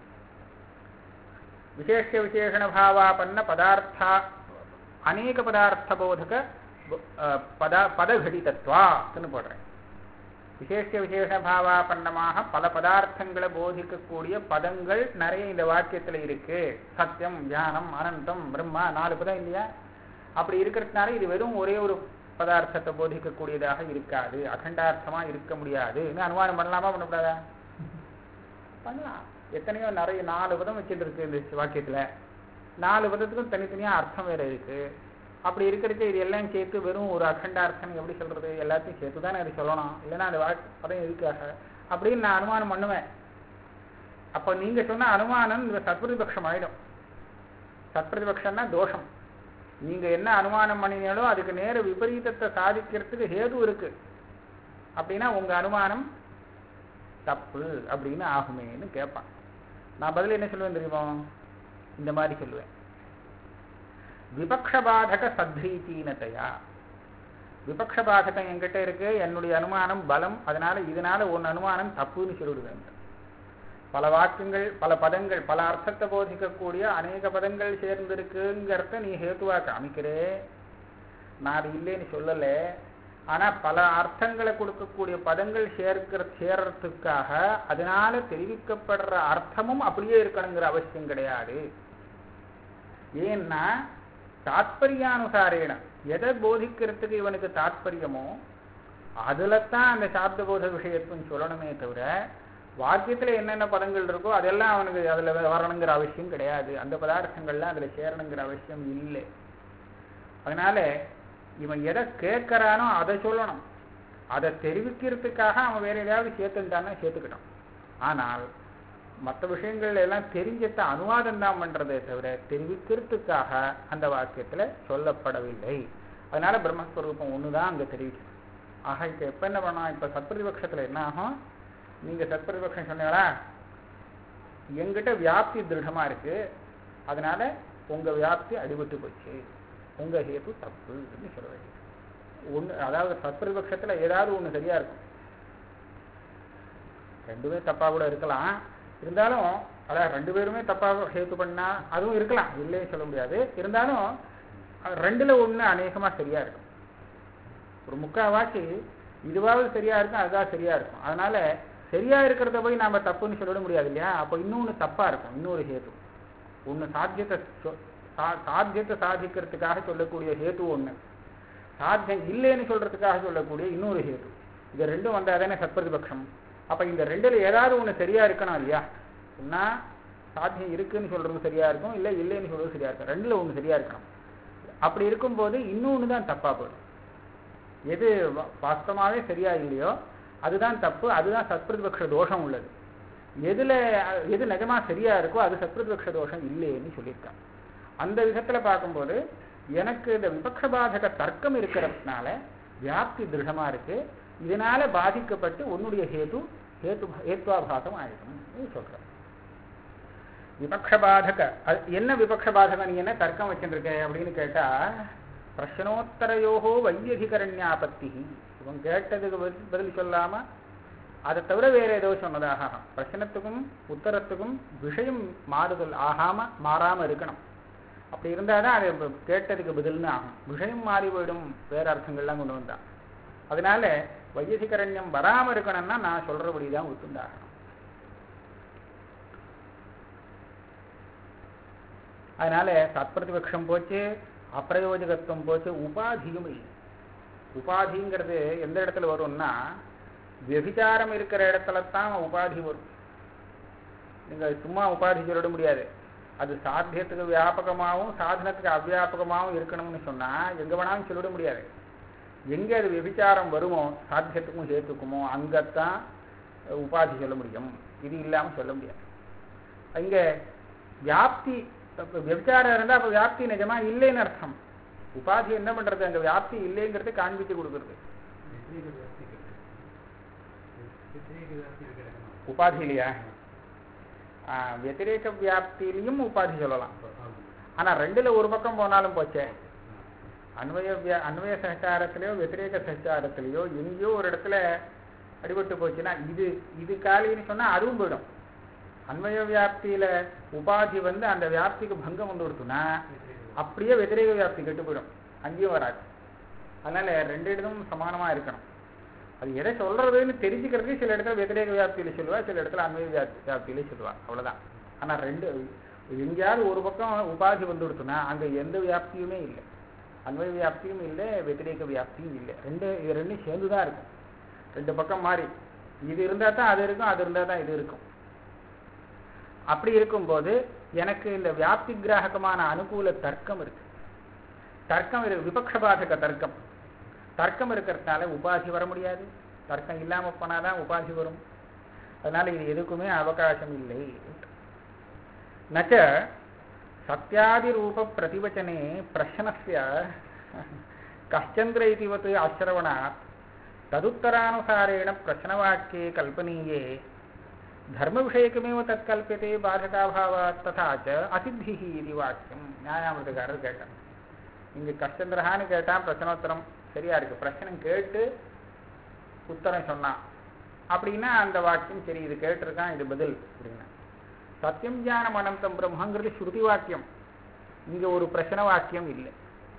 விசேஷ விசேஷண பாவாபன்ன பதார்த்தா அநேக பதார்த்த போதக பத பதகடிதத்வான்னு போடுறேன் விசேஷ விசேஷ பாவாபன்னமாக பல பதார்த்தங்களை போதிக்கக்கூடிய பதங்கள் நிறைய இந்த வாக்கியத்தில் இருக்கு சத்தியம் தியானம் அனந்தம் பிரம்மா நாலு பதம் இல்லையா அப்படி இருக்கிறதுனால இது வெறும் ஒரே ஒரு பதார்த்தத்தை போதிக்கக்கூடியதாக இருக்காது அகண்டார்த்தமா இருக்க முடியாதுன்னு அனுமானம் பண்ணலாமா பண்ணக்கூடாதா பண்ணலாம் எத்தனையோ நிறைய நாலு பதம் வச்சுட்டு இருக்கு இந்த வாக்கியத்துல நாலு பதத்துக்கும் தனித்தனியா அர்த்தம் வேற இருக்கு அப்படி இருக்கிறது இது எல்லாம் சேர்த்து வெறும் ஒரு அகண்டார்த்தம் எப்படி சொல்றது எல்லாத்தையும் சேர்த்து தானே அது சொல்லணும் இல்லைன்னா அந்த வாக்கு பதம் எதுக்காக அப்படின்னு நான் அனுமானம் பண்ணுவேன் அப்போ நீங்க சொன்ன அனுமானம் இந்த சத்பிரதிபக்ஷம் ஆயிடும் சத்பிரதிபக்ஷம்னா தோஷம் நீங்க என்ன அனுமானம் பண்ணினாலும் அதுக்கு நேர விபரீதத்தை சாதிக்கிறதுக்கு ஹேது இருக்கு அப்படின்னா உங்க அனுமானம் தப்பு அப்படின்னு ஆகுமேன்னு கேட்பான் நான் பதில் என்ன சொல்லுவேன் தெரியுமோ இந்த மாதிரி சொல்லுவேன் விபக்ஷபாதக சத்ரீச்சீனத்தையா விபக்ஷபாதகம் என்கிட்ட இருக்கு என்னுடைய அனுமானம் பலம் அதனால இதனால உன் அனுமானம் தப்புன்னு சொல்லிடுவேன் பல வாக்கியங்கள் பல பதங்கள் பல அர்த்தத்தை போதிக்கக்கூடிய அநேக பதங்கள் சேர்ந்திருக்குங்கிறத நீ ஹேத்துவா காமிக்கிறே நான் அது இல்லைன்னு சொல்லலை ஆனா பல அர்த்தங்களை கொடுக்கக்கூடிய பதங்கள் சேர்க்கிற சேர்றதுக்காக அதனால தெரிவிக்கப்படுற அர்த்தமும் அப்படியே இருக்கணுங்கிற அவசியம் கிடையாது ஏன்னா தாத்பரியானுசாரேன எதை போதிக்கிறதுக்கு இவனுக்கு தாத்பரியமோ அதுல தான் அந்த சாப்த போத விஷயத்துன்னு சொல்லணுமே தவிர வாக்கியத்துல என்னென்ன பதங்கள் இருக்கோ அதெல்லாம் அவனுக்கு அதுல வரணுங்கிற அவசியம் கிடையாது அந்த பதார்த்தங்கள்லாம் அதுல சேரணுங்கிற அவசியம் இல்லை அதனால இவன் எதை கேட்கறானோ அதை சொல்லணும் அதை தெரிவிக்கிறதுக்காக அவன் வேற ஏதாவது சேர்த்துட்டான்னா சேர்த்துக்கிட்டான் ஆனால் மற்ற விஷயங்கள் எல்லாம் தெரிஞ்சத்த அனுவாதம் தான் பண்றதே தவிர தெரிவிக்கிறதுக்காக அந்த வாக்கியத்துல சொல்லப்படவில்லை அதனால பிரம்மஸ்வரூபம் ஒண்ணுதான் அங்க தெரிவிக்கணும் ஆக இப்ப எப்ப என்ன பண்ணலாம் இப்ப சத்பிரதிபக்ஷத்துல என்ன ஆகும் நீங்க சத்பிரதிபக்ஷம் சொன்னீங்களா எங்கிட்ட வியாப்தி திருடமா இருக்கு அதனால உங்க வியாப்தி அடிபட்டு போச்சு உங்க ஹேத்து தப்புன்னு சொல்ல வேண்டியது ஒண்ணு அதாவது சத்பிரதிபக்ஷத்துல ஏதாவது ஒண்ணு சரியா இருக்கும் ரெண்டுமே தப்பா கூட இருக்கலாம் இருந்தாலும் அதாவது ரெண்டு பேருமே தப்பாக ஹேத்து பண்ணா அதுவும் இருக்கலாம் இல்லையே சொல்ல முடியாது இருந்தாலும் ரெண்டுல ஒண்ணு அநேகமா சரியா இருக்கும் ஒரு முக்காவாசி இதுவாவது சரியா இருக்கும் அதுதான் சரியா இருக்கும் அதனால சரியா இருக்கிறத போய் நாம தப்புன்னு சொல்லிட முடியாது இல்லையா அப்போ இன்னொன்னு தப்பா இருக்கும் இன்னொரு ஹேத்து ஒண்ணு சாத்தியத்தை சாத்தியத்தை சாதிக்கிறதுக்காக சொல்லக்கூடிய ஹேத்து ஒண்ணு சாத்தியம் இல்லைன்னு சொல்றதுக்காக சொல்லக்கூடிய இன்னொரு ஹேத்து இது ரெண்டும் வந்தா தானே சத்பிரதிபக்ஷம் அப்ப இந்த ரெண்டுல ஏதாவது ஒண்ணு சரியா இருக்கணும் இல்லையா ஒன்னா சாத்தியம் இருக்குன்னு சொல்றது சரியா இருக்கும் இல்ல இல்லைன்னு சொல்றது சரியா இருக்கும் ரெண்டுல ஒண்ணு சரியா இருக்கணும் அப்படி இருக்கும்போது இன்னொன்னு தான் தப்பா போயிடும் எது வாஸ்தவமாவே சரியா இல்லையோ அதுதான் தப்பு அதுதான் சத்பிரதிபக்ஷ தோஷம் உள்ளது எதுல எது நிஜமா சரியா இருக்கோ அது சத்பிரதிபக்ஷ தோஷம் இல்லைன்னு சொல்லியிருக்கான் அந்த விதத்துல பார்க்கும்போது எனக்கு இந்த விபக்ஷபாதக தர்க்கம் இருக்கிறதுனால வியாப்தி திருடமா இருக்கு இதனால பாதிக்கப்பட்டு உன்னுடைய ஹேது ஹேத்து ஹேத்வாபாசம் ஆயிடும் சொல்ற விபக்ஷபாதக என்ன விபக்ஷபாதகம் நீ என்ன தர்க்கம் வச்சுருக்க அப்படின்னு கேட்டா பிரஷ்னோத்தரையோகோ வையதிகரண்யாபத்தி இவன் கேட்டதுக்கு பதில் பதில் சொல்லாம அதை தவிர வேற ஏதோ சொன்னதாக ஆகும். பிரச்சனத்துக்கும் உத்தரத்துக்கும் விஷயம் மாறுதல் ஆகாம மாறாம இருக்கணும் அப்படி இருந்தாதான் அது இப்ப கேட்டதுக்கு பதில்னு ஆகும் விஷயம் மாறி போயிடும் வேற அர்த்தங்கள்லாம் கொண்டு வந்தா அதனால வையசிகரண்யம் வராம இருக்கணும்னா நான் சொல்றபடி தான் ஒத்துண்டாகணும் அதனால சத்பிரதிபக்ஷம் போச்சு அப்பிரயோஜகத்துவம் போச்சு உபாதியும் இல்லை உபாதிங்கிறது எந்த இடத்துல வரும்னா व्यभिचाரம் இருக்கிற இடத்துல தான் உபாதி வரும் நீங்க சும்மா உபாதி சொல்லிட முடியாது அது சாத்தியத்துக்கு வியாபகமாகவும் சாதனத்துக்கு அவ்வியாபகமாகவும் இருக்கணும்னு சொன்னா எங்க வேணாலும் சொல்லிட முடியாது எங்க அது விபிச்சாரம் வருமோ சாத்தியத்துக்கும் ஹேத்துக்குமோ அங்கத்தான் உபாதி சொல்ல முடியும் இது இல்லாம சொல்ல முடியாது இங்க வியாப்தி அப்ப விபச்சாரம் இருந்தா அப்ப வியாப்தி நிஜமா இல்லைன்னு அர்த்தம் உபாதி என்ன பண்றது அங்க வியாப்தி இல்லைங்கிறது காண்பித்து கொடுக்கறது உபாதி இல்லையா ஆ, व्यतिरेक வியாப்தியிலையும் உபாதி சொல்லலாம் ஆனா ரெண்டுல ஒரு பக்கம் போனாலும் போச்சே அன்வய வியா- அன்வய சஹச்சாரத்திலேயோ व्यतिरेक சஹச்சாரத்திலேயோ எங்கேயோ ஒரு இடத்துல அடிபட்டு போச்சுன்னா இது இது காலின்னு சொன்னா அதுவும் போயிடும் அன்வய வியாப்தியில உபாதி வந்து அந்த வியாப்திக்கு பங்கம் வந்து கொடுத்துனா அப்படியே व्यतिरेक வியாப்தி கெட்டு போயிடும் அங்கேயும் வராது அதனால ரெண்டு இடமும் சமானமா இருக்கணும் அது எதை சொல்றதுன்னு தெரிஞ்சுக்கிறதுக்கு சில இடத்துல व्यतिरेक வியாப்தியில சொல்லுவா சில இடத்துல அன்வய வியாப்தி வியாப்தியில சொல்லுவா அவ்வளவுதான் ஆனா ரெண்டு எங்கேயாவது ஒரு பக்கம் உபாதி வந்து கொடுத்தோம்னா அங்க எந்த வியாப்தியுமே இல்லை அன்வய வியாப்தியும் இல்லை व्यतिरेक வியாப்தியும் இல்லை ரெண்டு இது ரெண்டும் சேர்ந்து தான் இருக்கும் ரெண்டு பக்கம் மாறி இது இருந்தா தான் அது இருக்கும் அது இருந்தா தான் இது இருக்கும் அப்படி இருக்கும்போது எனக்கு இந்த வியாப்தி கிராககமான அனுகூல தர்க்கம் இருக்கு தர்க்கம் இருக்கு விபக்ஷபாதக தர்க்கம் தர்க்கம் இருக்கிறதுனால உபாதி வர முடியாது தர்க்கம் இல்லாம போனாதான் உபாதி வரும் அதனால இது எதுக்குமே அவகாசம் இல்லை நச்ச சத்யாதிரூப பிரதிவச்சனே பிரश्नस्य கஷ்டந்திர இதிவத் ஆசிரவணாத் ததுத்தரானுசாரேण பிரश्नवाक्ये கல்பனீயே தர்மவிஷயக்கமேவ தத் கல்பியதே பாதகாபாவாத் ததா ச அசித்திஹி இது வாக்கியம் நியாயாமிருதக்காரர் கேட்டார் இங்க கஷ்டந்திரஹான்னு கேட்டான் பிரச்சனோத்தரம் சரியா இருக்கு பிரச்சனை கேட்டு உத்தரம் சொன்னான் அப்படின்னா அந்த வாக்கியம் சரி இது கேட்டிருக்கான் இது பதில் அப்படின்னா சத்தியம் ஞானம் அனந்தம் பிரம்மங்கிறது ஸ்ருதி வாக்கியம் இங்க ஒரு பிரச்சனை வாக்கியம் இல்லை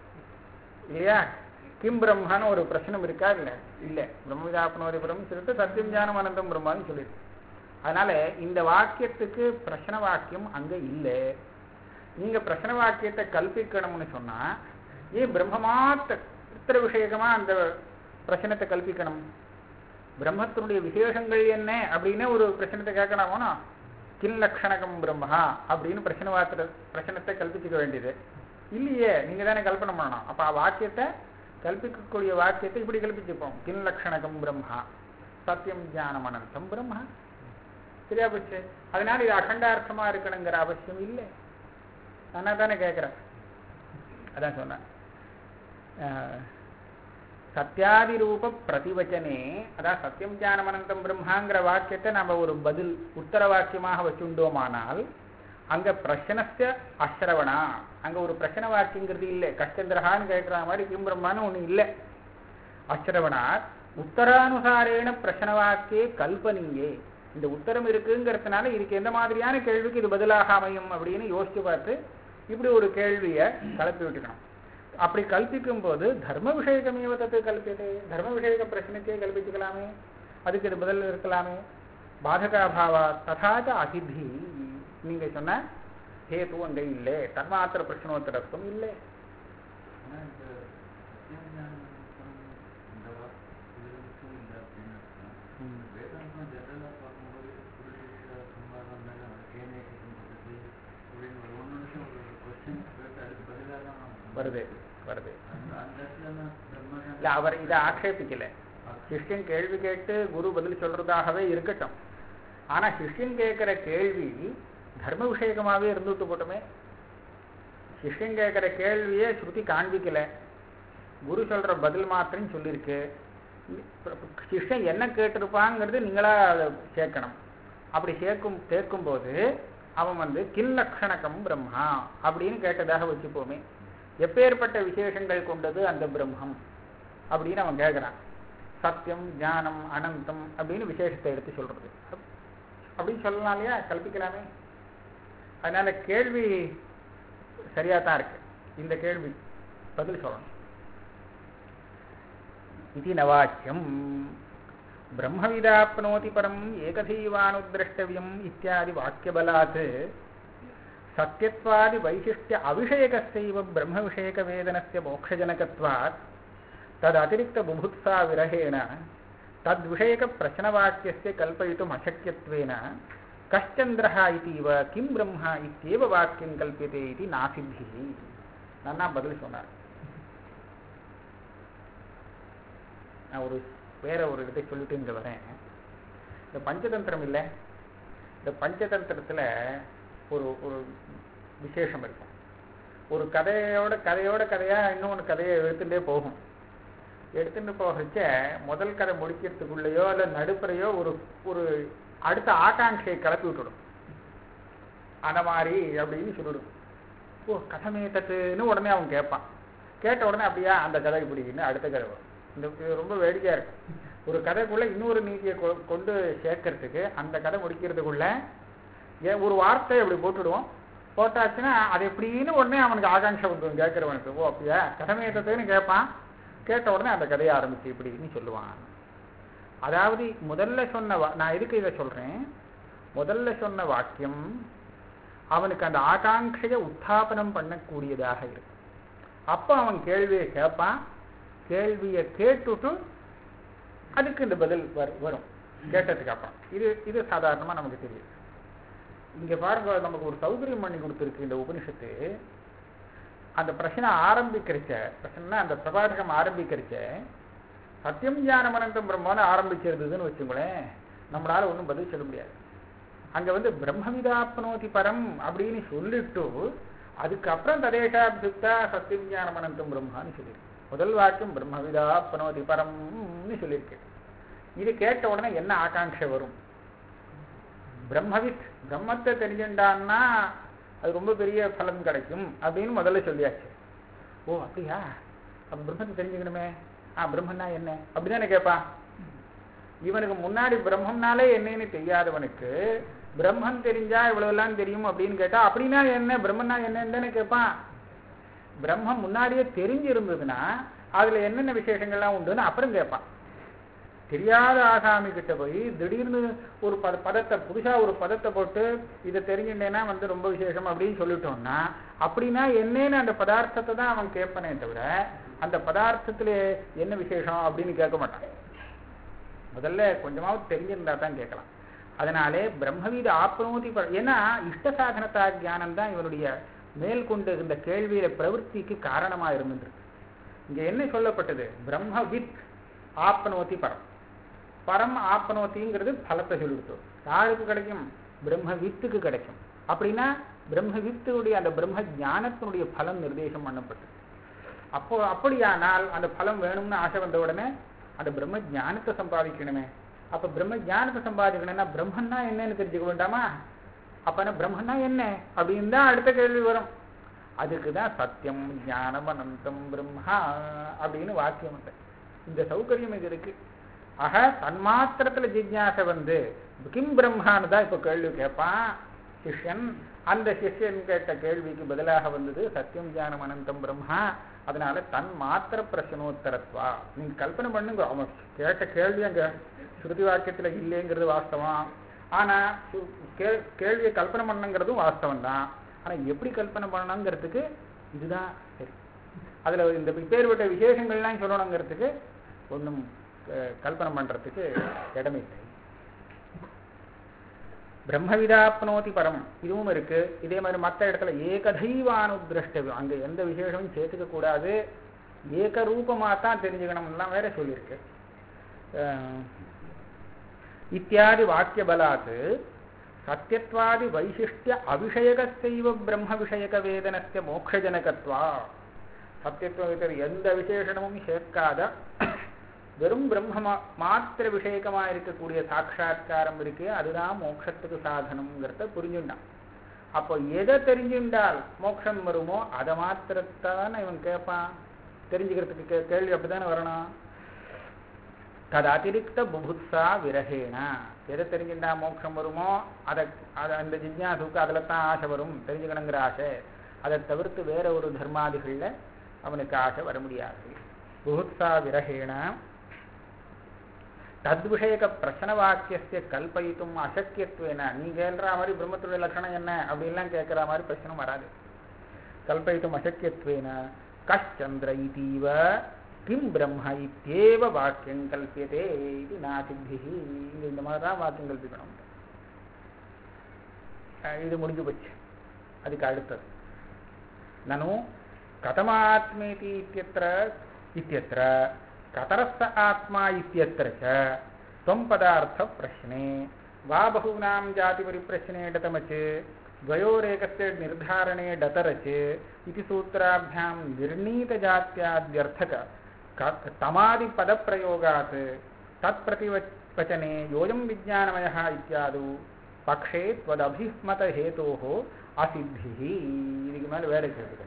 இல்லையா கிம் பிரம்மான்னு ஒரு பிரச்சனம் இருக்கா இல்ல இல்ல பிரம்மவிதாப்னோதி பிரம்மம் சொல்லிட்டு சத்தியம் ஞானம் அனந்தம் பிரம்மான்னு சொல்லிட்டு அதனால இந்த வாக்கியத்துக்கு பிரச்சனை வாக்கியம் அங்க இல்லை நீங்க பிரச்சனை வாக்கியத்தை கல்பிக்கணும்னு சொன்னா ஏன் பிரம்மமாத்த உத்தர விஷயகமா அந்த பிரச்சனத்தை கல்பிக்கணும் பிரம்மத்தினுடைய விசேஷங்கள் என்ன அப்படின்னு ஒரு பிரச்சனத்தை கேட்கணுமோனா கில் லக்ஷணகம் பிரம்மா அப்படின்னு பிரச்சனை வார்த்தை பிரச்சனத்தை கல்பிச்சுக்க வேண்டியது இல்லையே நீங்க தானே கல்பனை பண்ணணும் அப்ப ஆ வாக்கியத்தை கல்பிக்கக்கூடிய வாக்கியத்தை இப்படி கல்பிச்சுப்போம் கில் லக்ஷணகம் பிரம்மா சத்தியம் ஞானம் அனந்தம் பிரம்மா சரியா போச்சு அதனால இது அகண்டார்த்தமா இருக்கணுங்கிற அவசியம் இல்லை நான் தானே கேட்கிறேன் அதான் சொன்னேன் அஹ், சத்யாதி ரூப பிரதிவச்சனே அதான் சத்தியம் ஞானமனந்தம் பிரம்மாங்கிற வாக்கியத்தை நம்ம ஒரு பதில் உத்தர வாக்கியமாக வச்சுண்டோமானால் அங்க பிரச்சனஸ்ய அஸ்ரவணா அங்க ஒரு பிரச்சனை வாக்கியங்கிறது இல்லை கஷ்டந்திரஹான்னு கேட்கிற மாதிரி கிம் பிரம்மான்னு ஒண்ணு இல்லை அஸ்ரவணா உத்தரானுசாரேன பிரச்சன வாக்கியே கல்பனியே இந்த உத்தரம் இருக்குங்கிறதுனால இதுக்கு எந்த மாதிரியான கேள்விக்கு இது பதிலாக அமையும் அப்படின்னு யோசிச்சு பார்த்து இப்படி ஒரு கேள்வியை கலப்பி விட்டுக்கணும் அப்படி கல்பிக்கும் போது தர்ம விஷயகமேவ தத்து கல்பியதே தர்ம விஷயக பிரச்சனைக்கே கல்பிச்சுக்கலாமே அதுக்கு இது பதில் இருக்கலாமே பாதகாபாவா ததாச்ச அசித்தி நீங்க சொன்ன ஹேது அங்க இல்லை தன்மாத்திர பிரச்சனோத்தரத்துவம் இல்லை ஆனா இந்த சத்தியஞானம் இந்த வாக்கு இல்லை அப்படின்னு அர்த்தம். வேதாந்தம் ஜெனரலா பார்க்கும்போது புருஷ சம்பாதம் மேல ஏனேகம் பద్ధதி அப்படின்னு ஒரு ஒன்று நிமிஷம் ஒரு கொஸ்டின் கேட்டு அதுக்கு பதிலாக தான் வருது வருது அந்த அந்த இடத்துல தான் பிரம்மஞானம் இல்ல அவர் இதை ஆக்ஷேபிக்கல சிஷ்யன் கேள்வி கேட்டு குரு பதில் சொல்றதாகவே இருக்கட்டும் ஆனா சிஷ்யன் கேட்கிற கேள்வி தர்ம விஷயகமாவே இருந்துட்டு போட்டுமே சிஷ்யன் கேட்கிற கேள்வியே ஸ்ருதி காண்பிக்கல குரு சொல்ற பதில் மாத்திரம் சொல்லியிருக்கு சிஷ்யன் என்ன கேட்டிருப்பாங்கிறது நீங்களா அதை சேர்க்கணும் அப்படி சேர்க்கும் சேர்க்கும்போது அவன் வந்து கில்லக்ஷணகம் பிரம்மா அப்படின்னு கேட்டதாக வச்சுப்போமே எப்பேற்பட்ட விசேஷங்கள் கொண்டது அந்த பிரம்மம் அப்படின்னு அவன் கேட்குறான் சத்தியம் ஞானம் அனந்தம் அப்படின்னு விசேஷத்தை எடுத்து சொல்றது அப்- அப்படின்னு சொல்லலாம் இல்லையா கல்பிக்கலாமே அதனால கேள்வி சரியா தான் இருக்கு இந்த கேள்வி பதில் சொல்லணும் இது நவாச்சியம் பிரம்மவிதாப்னோதி பரம் ஏகதீவானுதிரஷ்டவியம் இத்தியாதி வாக்கியபலாத் சத்யத்வாதி வைசிஷ்ட்ய அவிஷயகஸ்யைவ பிரம்ம விஷயக வேதனஸ்ய மோட்சஜனகத்வாத் தத் அதிரிக்த புபுத்சா விரஹேண தத்விஷயக பிரச்சனவாக்கியஸ்ய கல்பயித்தும் அசக்கியத்வேன கஷ்டந்திரः இतीव கிம் பிரம்ம இत्येव வாக்கியம் கல்பியதே இது நாசித்தி நன்னா பதில் சொன்னார் நான் ஒரு வேற ஒரு இதை சொல்லிட்டு இங்க வரேன் இந்த பஞ்சதந்திரம் இல்லை இந்த பஞ்சதந்திரத்துல ஒரு ஒரு விசேஷம் இருக்கும் ஒரு கதையோட கதையோட கதையா இன்னொன்று கதையை எடுத்துட்டே போகும் எடுத்துட்டு போகிறச்ச முதல் கதை முடிக்கிறதுக்குள்ளேயோ இல்லை நடுப்புறையோ ஒரு ஒரு அடுத்த ஆகாங்கையை கிளப்பி விட்டுடும் அந்த மாதிரி அப்படின்னு சொல்லிடும் ஓ கதமே தத்துன்னு உடனே அவன் கேட்பான் கேட்ட உடனே அப்படியா அந்த கதை இப்படின்னு அடுத்த கதை வரும் இந்த இது ரொம்ப வேடிக்கையா இருக்கும் ஒரு கதைக்குள்ள இன்னொரு நீதியை கொ- கொண்டு சேர்க்கறதுக்கு அந்த கதை முடிக்கிறதுக்குள்ள ஏன் ஒரு வார்த்தை அப்படி போட்டுடுவோம் போட்டாச்சுன்னா அது எப்படின்னு உடனே அவனுக்கு ஆகாங்ஷை வந்துடும் கேட்கறவனுக்கு ஓ அப்படியா கதமேத்தத்துன்னு கேட்பான் கேட்ட உடனே அந்த கதையை ஆரம்பிச்சு இப்படின்னு சொல்லுவான் அதாவது முதல்ல சொன்ன வா- நான் எதுக்கு இதை சொல்றேன் முதல்ல சொன்ன வாக்கியம் அவனுக்கு அந்த ஆகாங்கையை உத்தாபனம் பண்ணக்கூடியதாக இருக்கும் அப்போ அவன் கேள்வியை கேட்பான் கேள்வியை கேட்டுட்டு அதுக்கு இந்த பதில் வரு- வரும் கேட்டதுக்கு அப்புறம் இது இது சாதாரணமா நமக்கு தெரியும் இங்க பாருங்க நமக்கு ஒரு சௌகரியம் பண்ணி கொடுத்துருக்கு இந்த உபனிஷத்து அந்த பிரச்சனை ஆரம்பிக்கிறச்ச பிரச்சனை அந்த பிரபாடகம் ஆரம்பிக்கிறச்ச சத்தியம் ஞானம் அனந்தம் பிரம்மான்னு ஆரம்பிச்சிருந்ததுன்னு வச்சுங்களேன் நம்மளால ஒன்றும் பதில் சொல்ல முடியாது அங்க வந்து பிரம்மவிதாப்னோதி பரம் அப்படின்னு சொல்லிட்டு அதுக்கப்புறம் ததேஷாப்துக்தா சத்தியம் ஞானம் அனந்தம் பிரம்மான்னு சொல்லியிருக்கு முதல் வாக்கியம் பிரம்மவிதாப்னோதி பரம்னு சொல்லியிருக்கு இது கேட்ட உடனே என்ன ஆகாங்ஷை வரும் பிரம்மவித் பிரம்மத்தை தெரிஞ்சுட்டான்னா அது ரொம்ப பெரிய பலன் கிடைக்கும் அப்படின்னு முதல்ல சொல்லியாச்சு ஓ அப்படியா அப்ப பிரம்மத்தை தெரிஞ்சுக்கணுமே ஆ பிரம்மன்னா என்ன அப்படிதானே கேட்பான் இவனுக்கு முன்னாடி பிரம்மம்னாலே என்னன்னு தெரியாதவனுக்கு பிரம்மன் தெரிஞ்சா இவ்வளவெல்லாம் தெரியும் அப்படின்னு கேட்டா அப்படின்னா என்ன பிரம்மன்னா என்னன்னு தானே கேட்பான் பிரம்மம் முன்னாடியே தெரிஞ்சு இருந்ததுன்னா அதுல என்னென்ன விசேஷங்கள்லாம் உண்டுன்னு அப்புறம் கேட்பான் தெரியாத ஆசாமி கிட்ட போய் திடீர்னு ஒரு பத பதத்தை புதுசா ஒரு பதத்தை போட்டு இதை தெரிஞ்சுட்டேன்னா வந்து ரொம்ப விசேஷம் அப்படின்னு சொல்லிட்டோம்னா அப்படின்னா என்னன்னு அந்த பதார்த்தத்தை தான் அவன் கேட்பானே தவிர அந்த பதார்த்தத்துல என்ன விசேஷம் அப்படின்னு கேட்க மாட்டான் முதல்ல கொஞ்சமாவது தெரிஞ்சிருந்தா தான் கேட்கலாம் அதனாலே பிரம்மவீத ஆப்னோதி ப- ஏன்னா இஷ்ட சாதனத்தா ஞானம் தான் இவனுடைய மேல் கொண்டு இந்த கேள்வியில பிரவൃத்திக்கு காரணமா இருந்தது இங்க என்ன சொல்லப்பட்டது பிரம்மவித் ஆப்னோதி பரம் பரம் ஆப்னோத்திங்கிறது பலத்தை சொல்லிடுத்து யாருக்கு கிடைக்கும் பிரம்ம வித்துக்கு கிடைக்கும் அப்படின்னா பிரம்ம வித்துடைய அந்த பிரம்ம ஞானத்தினுடைய பலம் நிர்தேசம் பண்ணப்பட்டது அப்போ அப்படியானால் அந்த பலம் வேணும்னு ஆசை வந்த உடனே அந்த பிரம்ம ஞானத்தை சம்பாதிக்கணுமே அப்ப பிரம்ம ஞானத்தை சம்பாதிக்கணும்னா பிரம்மன்னா என்னன்னு தெரிஞ்சுக்க வேண்டாமா அப்பனா பிரம்மன்னா என்ன அப்படின்னு தான் அடுத்த கேள்வி வரும் அதுக்கு தான் சத்தியம் ஞானம் அனந்தம் பிரம்மா அப்படின்னு வாக்கியம் உண்டு இந்த சௌகரியம் இது இருக்கு ஆக தன்மாத்திரத்துல ஜிக்ஞாசை வந்து கிம் பிரம்மான்னு தான் இப்ப கேள்வி கேட்பான் சிஷ்யன் அந்த சிஷ்யன் கேட்ட கேள்விக்கு பதிலாக வந்தது சத்தியம் ஞானம் அனந்தம் பிரம்மா அதனால தன் மாத்திர பிரச்சனோத்தரத்வா நீங்க கல்பனை பண்ணுங்க அவன் கேட்ட கேள்வி அங்க ஸ்ருதி வாக்கியத்துல இல்லைங்கிறது வாஸ்தவம் ஆனா சு- கே- கேள்வியை கல்பனை பண்ணுங்கிறதும் வாஸ்தவம் தான் ஆனா எப்படி கல்பனை பண்ணணுங்கிறதுக்கு இதுதான் சரி அதுல இந்த பேர்பட்ட விசேஷங்கள்லாம் சொல்லணுங்கிறதுக்கு ஒண்ணும் அஹ், கல்பனை பண்றதுக்கு இடமில்லை பிரம்மவிதாப்னோதி பரம் இதுவும் இருக்கு இதே மாதிரி மற்ற இடத்துல ஏகதைவானுதிரஷ்டவியம் அங்க எந்த விசேஷமும் சேர்த்துக்க கூடாது ஏகரூபமா தான் தெரிஞ்சுக்கணும்லாம் வேற சொல்லியிருக்கு அஹ், இத்தியாதி வாக்கிய பலாத் சத்தியத்வாதி வைசிஷ்டிய அபிஷயகஸ்தைவ பிரம்ம விஷயக வேதனஸ்ய மோக்ஷஜனகத்வா சத்தியத்துவத்தில் எந்த விசேஷணமும் சேர்க்காத வெறும் பிரம்ம மா- மாத்திர விஷயகமா இருக்கக்கூடிய சாட்சா்காரம் இருக்கு அதுதான் மோட்சத்துக்கு சாதனம்ங்கிறத புரிஞ்சுட்டான் அப்போ எதை தெரிஞ்சுண்டால் மோட்சம் வருமோ அதை மாத்திரத்தானே இவன் கேட்பான் தெரிஞ்சுக்கிறதுக்கு கே கேள்வி அப்படித்தானே வரணும் தது அதிரிக்த புபுத்சா விரகேன எதை தெரிஞ்சுட்டா மோட்சம் வருமோ அதை அதை அந்த ஜிஜ்ஞாசுக்கு அதில் தான் ஆசை வரும் தெரிஞ்சுக்கணுங்கிற ஆசை அதை தவிர்த்து வேற ஒரு தர்மாதிகளில் அவனுக்கு ஆசை வர முடியாது புபுத்சா விரகேன தத்விஷயக பிரச்சன வாக்கியத்தை கல்பயித்தும் அசக்கியத்துவேன நீ கேள்ற மாதிரி பிரம்மத்துடைய லட்சணம் என்ன அப்படின்லாம் கேட்குற மாதிரி பிரச்சனை வராது கல்பயித்தும் அசக்கியத்துவேன கஷ்சந்திர இதீவ கிம் பிரம்ம இத்தேவ வாக்கியம் கல்பியதே இது நாசித்தி இங்க இந்த மாதிரி தான் வாக்கியம் கல்பிக்கணும் அஹ் இது முடிஞ்சு போச்சு அதுக்கு அடுத்தது நனு கதமாத்மேதி இத்தியத்திர இத்தியத்திர கதரஸ்த ஆத்மா இத்தியத்திர ச त्वं पदार्थप्रश्ने वा बहूनां जातिपरिप्रश्ने डतमच् द्वयोरेकस्य निर्धारणे डतरच् इति सूत्राभ्यां निर्णीतजात्याद्यर्थक क- तमादिपदप्रयोगात् तत्प्रतिवचने योऽयं विज्ञानमयः इत्यादौ पक्षे त्वदभिमतहेतोः असिद्धिः இதுக்கு மேலே வேலை கேட்குது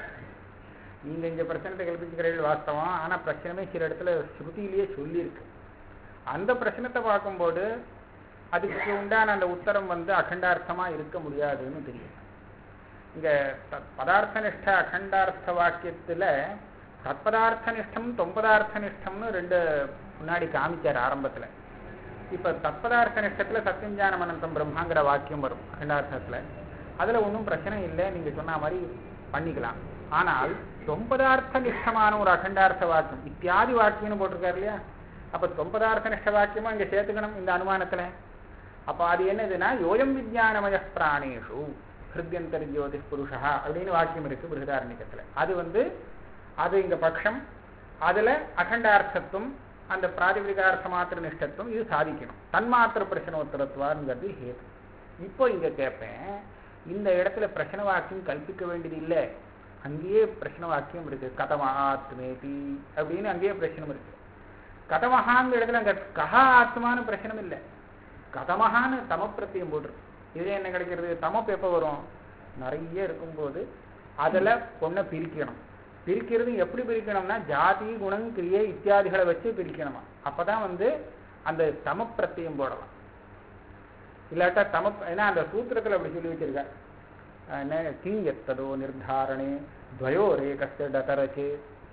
நீங்க இந்த பிரச்சனத்தை கல்பிச்சுக்கிறீர்கள் வாஸ்தவம் ஆனா பிரச்சனமே சில இடத்துல ஸ்ருதியிலேயே சொல்லியிருக்கு அந்த பிரச்சனத்தை பார்க்கும்போது அதுக்கு உண்டான அந்த உத்தரம் வந்து அகண்டார்த்தமா இருக்க முடியாதுன்னு தெரியும் இங்க த- பதார்த்த நிஷ்ட அகண்டார்த்த வாக்கியத்துல தத்பதார்த்த நிஷ்டம் தொம்பதார்த்த நிஷ்டம்னு ரெண்டு முன்னாடி காமிச்சார் ஆரம்பத்துல இப்ப தத்பதார்த்த நிஷ்டத்துல சத்தியம் ஞானம் அனந்தம் பிரம்மாங்கிற வாக்கியம் வரும் அகண்டார்த்தத்துல அதுல ஒன்றும் பிரச்சனை இல்லை நீங்க சொன்ன மாதிரி பண்ணிக்கலாம் ஆனால் தொம்பதார்த்த நிஷ்டமான ஒரு அகண்டார்த்த வாக்கியம் இத்தியாதி வாக்கியம்னு போட்டிருக்காரு இல்லையா அப்ப தொம்பதார்த்த நிஷ்ட வாக்கியமா இங்க சேர்த்துக்கணும் இந்த அனுமானத்துல அப்ப அது என்னதுன்னா யோயம் விஜயானமய பிராணேஷு ஹிருத்யந்தர் ஜோதிஷ் புருஷா அப்படின்னு வாக்கியம் இருக்கு பிருகதாரண்யத்துல அது வந்து அது இங்க பட்சம் அதுல அகண்டார்த்தத்துவம் அந்த பிராதிபதிகார்த்த மாத்திர நிஷ்டத்துவம் இது சாதிக்கணும் தன்மாத்திர பிரச்சனோத்தரத்துவாங்கிறது ஹேது இப்போ இங்க கேட்பேன் இந்த இடத்துல பிரச்சன வாக்கியம் கல்பிக்க வேண்டியது இல்லை அங்கேயே பிரச்சன வாக்கியம் இருக்கு கதமாத்மேதி அப்படின்னு அங்கேயே பிரச்சனை இருக்கு கதமகாங்கிற இடத்துல அங்க கஹா ஆத்மான்னு பிரச்சனை இல்லை கதமகான்னு தமப்பிரத்தியம் போட்டுருக்கு இதுல என்ன கிடைக்கிறது தமப்பு எப்போ வரும் நிறைய இருக்கும்போது அதுல பொண்ணை பிரிக்கணும் பிரிக்கிறது எப்படி பிரிக்கணும்னா ஜாதி குணம் கிரியை இத்தியாதிகளை வச்சு பிரிக்கணுமா அப்பதான் வந்து அந்த தமப்பிரத்தியம் போடலாம் இல்லாட்டா தம ஏன்னா அந்த சூத்திரத்துல அப்படி சொல்லி வச்சிருக்காரு என்ன கிங் எத்ததோ நிர்தாரணே துவயோரேகஸ்ய டதரச்சு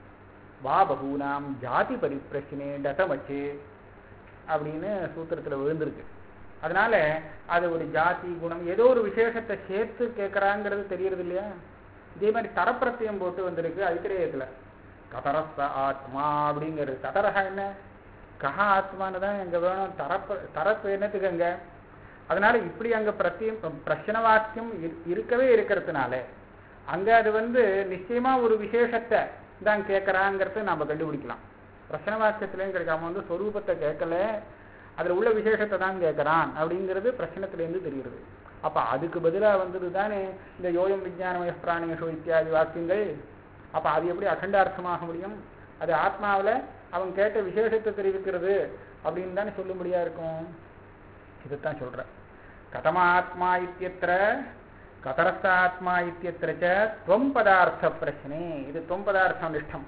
வா பகூனாம் ஜாதி பரிப்பிரச்சனே டதமச்சு அப்படின்னு சூத்திரத்துல விழுந்திருக்கு அதனால அது ஒரு ஜாதி குணம் ஏதோ ஒரு விசேஷத்தை சேர்த்து கேட்கறாங்கிறது தெரியறது இல்லையா இதே மாதிரி தரப்பிரத்தியம் போட்டு வந்திருக்கு ஐத்திரேயத்துல கதரஸ்த ஆத்மா அப்படிங்கிறது கதரகா என்ன கஹா ஆத்மான்னு தான் எங்க வேணும் தரப்பு தரப்பு என்னத்துக்கு அங்க அதனால இப்படி அங்க பிரத்தியம் பிரச்சன வாக்கியம் இரு- இருக்கவே இருக்கிறதுனால அங்க அது வந்து நிச்சயமா ஒரு விசேஷத்தை தான் கேட்கறாங்கிறத நாம கண்டுபிடிக்கலாம் பிரச்சன வாக்கியத்திலையும் கிடைக்காம வந்து சொரூபத்தை கேட்கல அதுல உள்ள விசேஷத்தை தான் கேட்கறான் அப்படிங்கிறது பிரச்சனத்திலேருந்து தெரிகிறது அப்ப அதுக்கு பதிலா வந்தது தானே இந்த யோயம் விஜயானமய பிராணேஷோ இத்தியாதி வாக்கியங்கள் அப்ப அது எப்படி அகண்டார்த்தமாக முடியும் அது ஆத்மாவுல அவன் கேட்ட விசேஷத்தை தெரிவிக்கிறது அப்படின்னு தானே சொல்லும்படியா இருக்கும் இதுதான் சொல்றேன் கதமாத்மா இத்தியத்திர கதரஸ்தாத்மா இத்தியத்திர ச துவம் பதார்த்த பிரச்சனை இது துவம் பதார்த்தம் நிஷ்டம்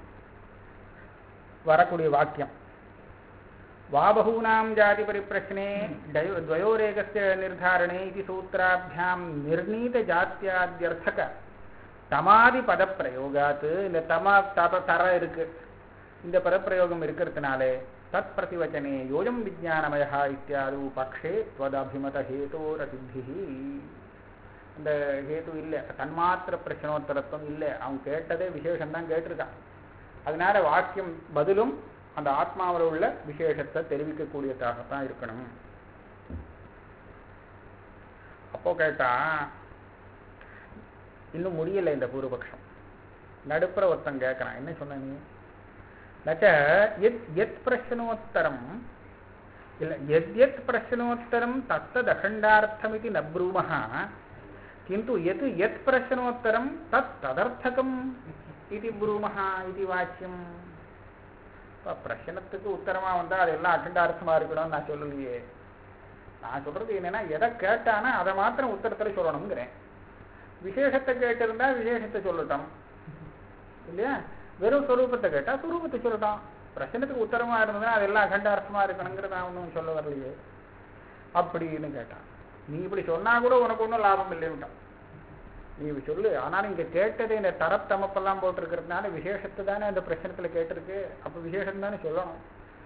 வரக்கூடிய வாக்கியம் வாபகூனாம் ஜாதி பரிப்பிரச்சனே டயோ द्वयोरेकस्य निर्धारणे इति सूत्राभ्यां निर्णीत जात्याद्यर्थक தமாதி பதப்பிரயோகாத் இந்த தமா தப தர இருக்கு இந்த பதப்பிரயோகம் இருக்கிறதுனாலே தத் பிரதிவச்சனே யோயம் விஜயானமயா இத்தியாது பக்ஷே त्वदभिमत हेतोरசித்தி இந்த ஹேது இல்லை தன்மாத்திர பிரச்சனோத்தரத்துவம் இல்லை அவன் கேட்டதே விசேஷம் தான் கேட்டிருக்கான் அதனால வாக்கியம் பதிலும் அந்த ஆத்மாவில் உள்ள விசேஷத்தை தெரிவிக்கக்கூடியதாகத்தான் இருக்கணும் அப்போ கேட்டா இன்னும் முடியல இந்த பூர்வபக்ஷம் நடுப்புற ஒருத்தன் கேட்கறான் என்ன சொன்ன நீ நச்ச எத் எத் பிரச்சனோத்தரம் இல்ல எத் எத் பிரச்சனோத்தரம் தத்தத் அகண்டார்த்தமிதி ந ப்ரூமः किन्तु यत् यत् प्रश्नोत्तरं तत् तदर्थकम् इति ब्रूमः इति வாக்கியம் இப்போ பிரச்சனத்துக்கு உத்தரமா வந்தா அது எல்லாம் அகண்டார்த்தமா இருக்கணும்னு நான் சொல்லலையே நான் சொல்றது என்னன்னா எதை கேட்டானா அதை மாத்திரம் உத்தரத்துல சொல்லணுங்கிறேன் விசேஷத்தை கேட்டிருந்தா விசேஷத்தை சொல்லட்டும் இல்லையா வெறும் சொரூபத்தை கேட்டா சொரூபத்தை சொல்லட்டும் பிரச்சனத்துக்கு உத்தரமா இருந்ததுன்னா அதெல்லாம் அகண்டார்த்தமா இருக்கணுங்கிறத நான் ஒன்றும் சொல்ல வரலையே அப்படின்னு கேட்டான் நீ இப்படி சொன்னா கூட உனக்கு ஒன்றும் லாபம் இல்லைன்ட்டான் நீ இப்படி சொல்லு ஆனாலும் இங்க கேட்டது இந்த தரத்தமப்பெல்லாம் போட்டிருக்கிறதுனால விசேஷத்தை தானே அந்த பிரச்சனத்துல கேட்டிருக்கு அப்ப விசேஷம் தானே சொல்லணும்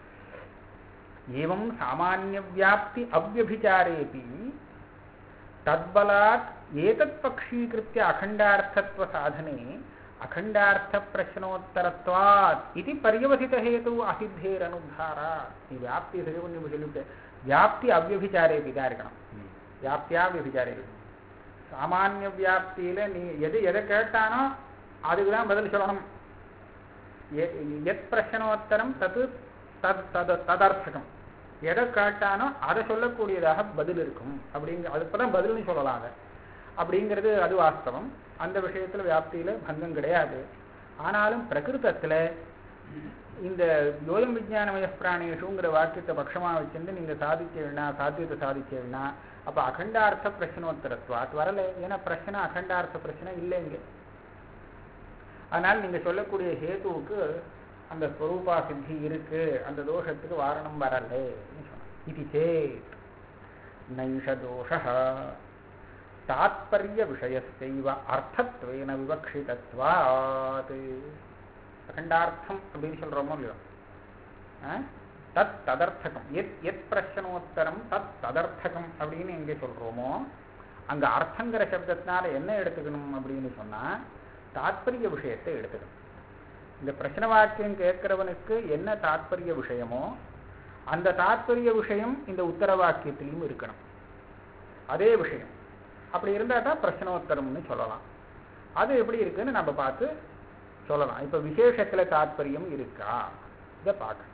ஏவம் சாமானிய வியாப்தி அவ்வபிச்சாரேபி தத்பலாத் ஏதத் பக்ஷீகிருத்திய அகண்டார்த்தத்வ சாதனே அகண்டார்த்த பிரச்சனோத்தரத்வாத் இது பரியவசித ஹேது அசித்தேரனுத்தாரா நீ வியாப்தி செய்யவும் நீ சொல்லிவிட்டு வியாப்தி அவ்வபிச்சாரேபி தான் இருக்கணும் வியாப்தியா விபிச்சாரே சாமானிய வியாப்தியில நீ எது எதை கேட்டானோ அதுக்கு தான் பதில் சொல்லணும் எ- எத் பிரச்சனோத்தரம் தது தத் தத ததர்த்தகம் எதை கேட்டானோ அதை சொல்லக்கூடியதாக பதில் இருக்கும் அப்படிங்கிற அதுக்கு தான் பதில்னு சொல்லலாம் அதை அப்படிங்கிறது அது வாஸ்தவம் அந்த விஷயத்துல வியாப்தியில பங்கம் கிடையாது ஆனாலும் பிரகிருதத்துல இந்த யோயம் விஜயானமய பிராணேஷுங்கிற வாக்கியத்தை பட்சமா வச்சிருந்து நீங்க சாதிச்சேன்னா சாத்தியத்தை சாதிச்சேன்னா அப்ப அகண்டார்த்த பிரச்சனோத்தரத்துவாத் வரல ஏன்னா பிரச்சனை அகண்டார்த்த பிரச்சனை இல்லை இங்க அதனால நீங்க சொல்லக்கூடிய ஹேத்துவுக்கு அந்த ஸ்வரூபா சித்தி இருக்கு அந்த தோஷத்துக்கு வாரணம் வரல இது சேத் நைஷ தோஷ தாத்பரிய விஷயத்தைவ அர்த்தத்வேன விவக்ஷிதத்வாத் அகண்டார்த்தம் அப்படின்னு சொல்றோமோ இல்லையோ ஆ? தத் ததர்த்தகம் எத் எத் பிரச்சனோத்தரம் தத் ததர்த்தகம் அப்படின்னு எங்கே சொல்றோமோ அங்க அர்த்தங்கிற சப்தத்தினால என்ன எடுத்துக்கணும் அப்படின்னு சொன்னா தாத்பரிய விஷயத்தை எடுத்துக்கணும் இந்த பிரச்சனை வாக்கியம் கேட்கிறவனுக்கு என்ன தாத்பரிய விஷயமோ அந்த தாத்பரிய விஷயம் இந்த உத்தர வாக்கியத்திலையும் இருக்கணும் அதே விஷயம் அப்படி இருந்தா தான் பிரச்சனோத்தரம்னு சொல்லலாம் அது எப்படி இருக்குன்னு நம்ம பார்த்து சொல்லலாம் இப்ப விசேஷத்துல தாத்பரியம் இருக்கா இதை பார்க்க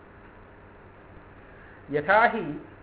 யதாஹி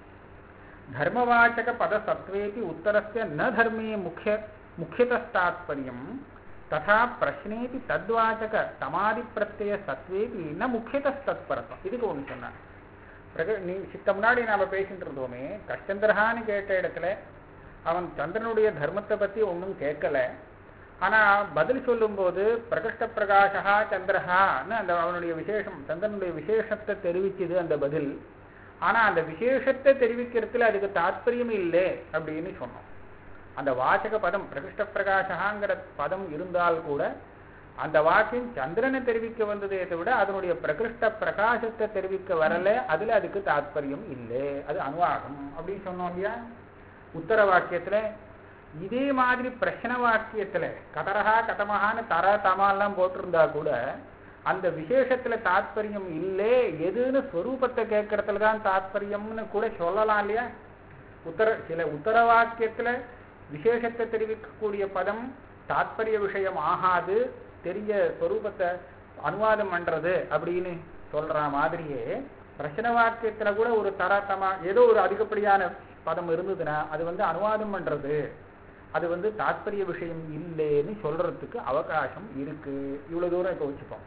धर्मवाचक पदसत्त्वेपि उत्तरस्य न धर्मे मुख्य मुख्यतस्तात्पर्यं तथा प्रश्नेपि तद्वाचक தமாதிப்பிரत्ययசத்வேபி ந முக்கியதஸ்தத்பரத்தம் இதுக்கு ஒன்று சொன்னார் பிறகு நீ சித்த முன்னாடி நாம பேசிட்டு இருந்தோமே கஷ்டந்திரஹான்னு கேட்ட இடத்துல அவன் சந்திரனுடைய தர்மத்தை பத்தி ஒன்றும் கேட்கல ஆனா பதில் சொல்லும்போது பிரகிருஷ்ட பிரகாஷா சந்திரஹான்னு அந்த அவனுடைய விசேஷம் சந்திரனுடைய விசேஷத்தை தெரிவிச்சது அந்த பதில் ஆனா அந்த விசேஷத்தை தெரிவிக்கிறதுல அதுக்கு தாத்பரியம் இல்லை அப்படின்னு சொன்னோம் அந்த வாசக பதம் பிரகிருஷ்ட பிரகாஷாங்கிற பதம் இருந்தால் கூட அந்த வாக்கியம் சந்திரனை தெரிவிக்க வந்ததே விட அதனுடைய பிரகிருஷ்ட பிரகாசத்தை தெரிவிக்க வரல அதுல அதுக்கு தாத்பரியம் இல்லை அது அனுவாகம் அப்படின்னு சொன்னோம் இல்லையா உத்தர வாக்கியத்துல இதே மாதிரி பிரச்சன வாக்கியத்துல கதரஹா கதமஹான்னு தர தமாலாம் போட்டிருந்தா கூட அந்த விசேஷத்துல தாத்பரியம் இல்லை எதுன்னு ஸ்வரூபத்தை கேட்கறதுல தான் தாத்பரியம்னு கூட சொல்லலாம் இல்லையா உத்தர சில உத்தர வாக்கியத்துல விசேஷத்தை தெரிவிக்கக்கூடிய பதம் தாத்பரிய விஷயம் ஆகாது தெரிய ஸ்வரூபத்தை அனுவாதம் பண்றது அப்படின்னு சொல்ற மாதிரியே பிரச்சன வாக்கியத்துல கூட ஒரு தரத்தமா ஏதோ ஒரு அதிகப்படியான பதம் இருந்ததுன்னா அது வந்து அனுவாதம் பண்றது அது வந்து தாத்பரிய விஷயம் இல்லைன்னு சொல்றதுக்கு அவகாசம் இருக்கு இவ்வளவு தூரம் இப்ப வச்சுப்போம்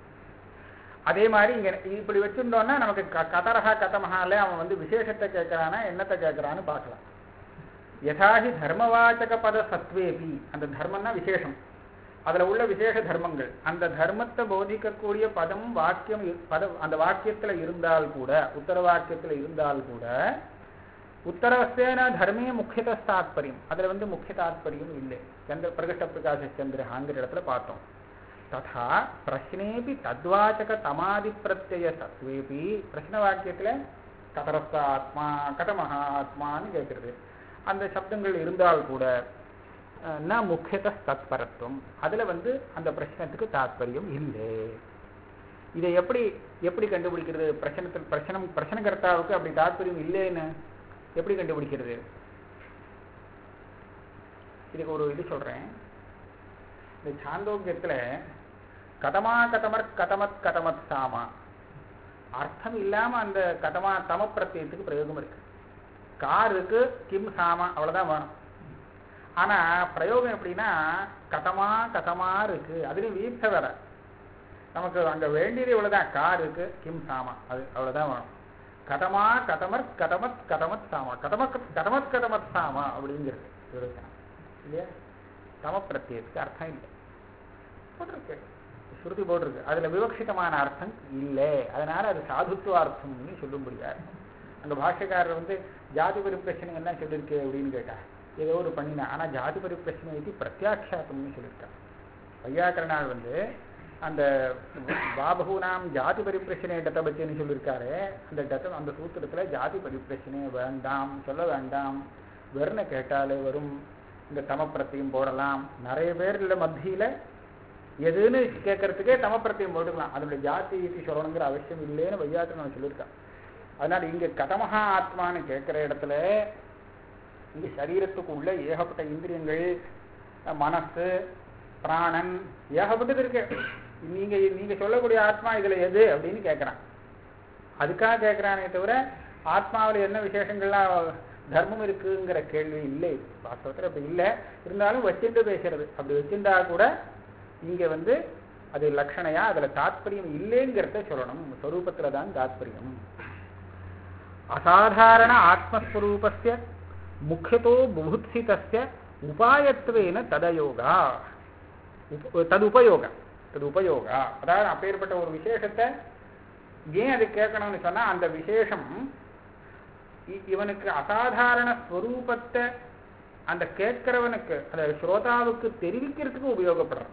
அதே மாதிரி இங்க இப்படி வச்சிருந்தோம்னா நமக்கு க- கதரஹா கதமஹால அவன் வந்து விசேஷத்தை கேட்கறானா என்னத்தை கேட்கறான்னு பார்க்கலாம் யதாஹி தர்மவாச்சக பத சத்வேபி அந்த தர்மம்னா விசேஷம் அதுல உள்ள விசேஷ தர்மங்கள் அந்த தர்மத்தை போதிக்கக்கூடிய பதம் வாக்கியம் இரு- பத அந்த வாக்கியத்துல இருந்தால் கூட உத்தர வாக்கியத்துல இருந்தால் கூட உத்தரவஸ்தேன தர்மே முக்கியத தாத்பரியம் அதுல வந்து முக்கிய தாத்பரியம் இல்லை சந்திர பிரகஷ்ட பிரகாச சந்திரஹாங்கிற இடத்துல பார்த்தோம் ததா பிரश्नेपि தத்வாச்சக தமாதி பிரத்யய சத்வேபி பிரश्ன வாக்கியத்துல கதரஸ்த ஆத்மா கதமஹா ஆத்மான்னு கேட்கிறது அந்த சப்தங்கள் இருந்தால் கூட அஹ், ந முக்கியத தத்பரத்துவம் அதுல வந்து அந்த பிரச்சனத்துக்கு தாத்பரியம் இல்லை இதை எப்படி எப்படி கண்டுபிடிக்கிறது பிரச்சனத்தில் பிரச்சனம் பிரச்சனகர்த்தாவுக்கு அப்படி தாத்பரியம் இல்லைன்னு எப்படி கண்டுபிடிக்கிறது இதுக்கு ஒரு இது சொல்றேன் இந்த சாந்தோக்கியத்துல கதமா கதமர் கதமத் கதமத் சாமா அர்த்தம் இல்லாம அந்த கதமா தம பிரத்யத்துக்கு பிரயோகம் இருக்கு காருக்கு கிம் சாமா அவ்வளவுதான் வேணும் ஆனா பிரயோகம் எப்படின்னா கதமா கதமா இருக்கு அதுலயும் வீழ்த்த வேற நமக்கு அங்க வேண்டியது இவ்வளவுதான் கார் இருக்கு கிம் சாமா அது அவ்வளவுதான் வேணும் கதமா கதமர் கதமத் கதமத் சாமா கதம கதமத் கதமத் சாமா அப்படிங்கிறது விவரிக்கணும் இல்லையா தம பிரத்யத்துக்கு அர்த்தம் இல்லை போட்டிருக்கு ஸ்ருதி போட்டிருக்கு அதுல விவக்ஷிதமான அர்த்தம் இல்லை அதனால அது சாதுத்துவ அர்த்தம்னு சொல்லும்படியா இருக்கும் அங்க பாஷ்யக்காரர் வந்து ஜாதி பரிப்பிரச்சனை என்ன சொல்லியிருக்கு அப்படின்னு கேட்டா ஏதோ ஒரு பண்ணினா ஆனா ஜாதி பரிப்பிரச்சனை இது பிரத்யாட்சாத்தம்னு சொல்லியிருக்கார் வையாக்கரனார் வந்து அந்த பாபகுனாம் ஜாதி பரிப்பிரச்சனை டத்தபத்தின்னு சொல்லியிருக்காரு அந்த டத்த அந்த சூத்திரத்துல ஜாதி பரிப்பிரச்சனை வேண்டாம் சொல்ல வேண்டாம் வெறுன கேட்டாலே வரும் இந்த தமப்பிரத்தையும் போடலாம் நிறைய பேர்ல மத்தியில எதுன்னு கேட்கறதுக்கே தமப்பிரத்தையும் போட்டுக்கலாம் அதனுடைய ஜாதி ஈட்டி சொல்லணுங்கிற அவசியம் இல்லைன்னு வையாக்கரன் சொல்லியிருக்கான் அதனால இங்க கதமகா ஆத்மான்னு கேட்கிற இடத்துல இங்க சரீரத்துக்கு உள்ள ஏகப்பட்ட இந்திரியங்கள் மனசு பிராணன் ஏகப்பட்டது இருக்கு நீங்க நீங்க சொல்லக்கூடிய ஆத்மா இதுல எது அப்படின்னு கேட்கறான் அதுக்காக கேட்கறானே தவிர ஆத்மாவில் என்ன விசேஷங்கள்லாம் தர்மம் இருக்குங்கிற கேள்வி இல்லை வாஸ்தவத்தில் அப்படி இல்லை இருந்தாலும் வச்சுட்டு பேசுறது அப்படி வச்சிருந்தா கூட இங்க வந்து அது லட்சணையா அதுல தாத்பரியம் இல்லைங்கிறத சொல்லணும் ஸ்வரூபத்துல தான் தாத்பரியம் அசாதாரண ஆத்மஸ்வரூபஸ்ய முக்கியத்தோ புபுத்சிதஸ்ய உபாயத்துவேன ததயோகா உப- ததுபயோக தது உபயோகா அதாவது அப்பேற்பட்ட ஒரு விசேஷத்தை ஏன் அது கேட்கணும்னு சொன்னா அந்த விசேஷம் இ- இவனுக்கு அசாதாரண ஸ்வரூபத்தை அந்த கேட்கிறவனுக்கு அந்த ஸ்ரோதாவுக்கு தெரிவிக்கிறதுக்கு உபயோகப்படுறான்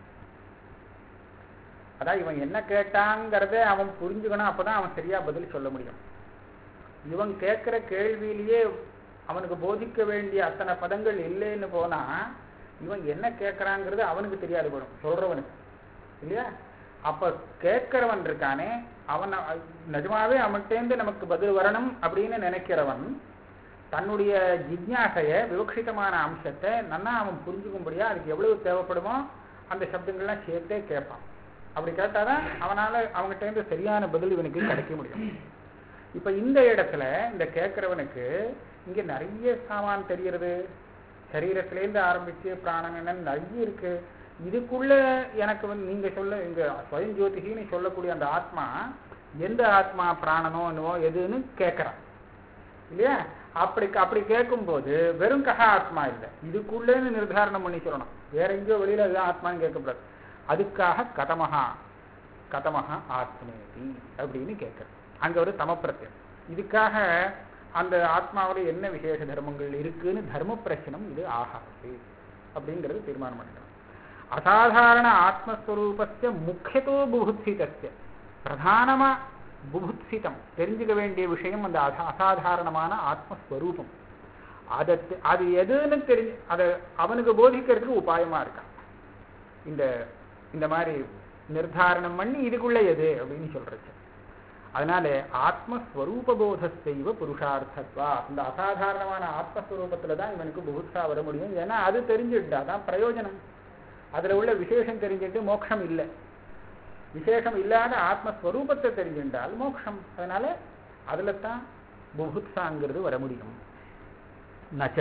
அதான் இவன் என்ன கேட்டாங்கிறத அவன் புரிஞ்சுக்கணும் அப்பதான் அவன் சரியா பதில் சொல்ல முடியும் இவன் கேட்கிற கேள்வியிலேயே அவனுக்கு போதிக்க வேண்டிய அத்தனை பதங்கள் இல்லைன்னு போனா இவன் என்ன கேட்கறாங்கிறது அவனுக்கு தெரியாது போடும் சொல்றவனுக்கு இல்லையா அப்ப கேட்கிறவன் இருக்கானே அவன் அ- நிஜமாவே அவன்கிட்டேருந்து நமக்கு பதில் வரணும் அப்படின்னு நினைக்கிறவன் தன்னுடைய ஜிக்ஞாசைய விவக்ஷிதமான அம்சத்தை நன்னா அவன் புரிஞ்சுக்கும்படியா அதுக்கு எவ்வளவு தேவைப்படுமோ அந்த சப்தங்கள்லாம் சேர்த்தே கேட்பான் அப்படி கேட்டாதான் அவனால அவங்ககிட்ட இருந்து சரியான பதில் இவனுக்கு கிடைக்க முடியும் இப்ப இந்த இடத்துல இந்த கேட்கிறவனுக்கு இங்க நிறைய சாமான் தெரியறது சரீரத்திலேருந்து ஆரம்பிச்சு பிராணன் என்னன்னு நிறைய இருக்கு இதுக்குள்ள எனக்கு வந்து நீங்க சொல்ல இங்க ஸ்வயம் ஜோதிகின்னு சொல்லக்கூடிய அந்த ஆத்மா எந்த ஆத்மா பிராணனோ என்னவோ எதுன்னு கேட்கறான் இல்லையா அப்படி அப்படி கேட்கும்போது வெறும் கஹா ஆத்மா இல்லை இதுக்குள்ளேன்னு நிர்தாரணம் பண்ணி சொல்லணும் வேற எங்கேயோ வெளியில அதுதான் ஆத்மான்னு கேட்கக்கூடாது அதுக்காக கதமஹா கதமஹா ஆத்மேதி அப்படின்னு கேட்கறது அங்க ஒரு தமப்பிரத்தியம் இதுக்காக அந்த ஆத்மாவில் என்ன விசேஷ தர்மங்கள் இருக்குன்னு தர்ம பிரச்சனம் இது ஆகாது அப்படிங்கிறது தீர்மானம் பண்ணிக்கணும் அசாதாரண ஆத்மஸ்வரூபஸ்ய முக்கியத்தோ புபுத்சிதஸ்ய பிரதானமா புபுத்சிதம் தெரிஞ்சுக்க வேண்டிய விஷயம் அந்த அசா- அசாதாரணமான ஆத்மஸ்வரூபம் அதை தெ- அது எதுன்னு தெரிஞ்சு அதை அவனுக்கு போதிக்கிறதுக்கு உபாயமா இருக்கான் இந்த இந்த மாதிரி நிர்தாரணம் பண்ணி இதுக்குள்ள எது அப்படின்னு சொல்றது அதனால ஆத்மஸ்வரூபபோதஸ்தெய்வ புருஷார்த்தத்வா இந்த அசாதாரணமான ஆத்மஸ்வரூபத்துல தான் இவனுக்கு புகுத்சா வர முடியும் ஏன்னா அது தெரிஞ்சுட்டா தான் பிரயோஜனம் அதுல உள்ள விசேஷம் தெரிஞ்சுட்டு மோட்சம் இல்லை விசேஷம் இல்லாத ஆத்மஸ்வரூபத்தை தெரிஞ்சுட்டால் மோட்சம் அதனால அதுல தான் புபுத்சாங்கிறது வர முடியும் நச்ச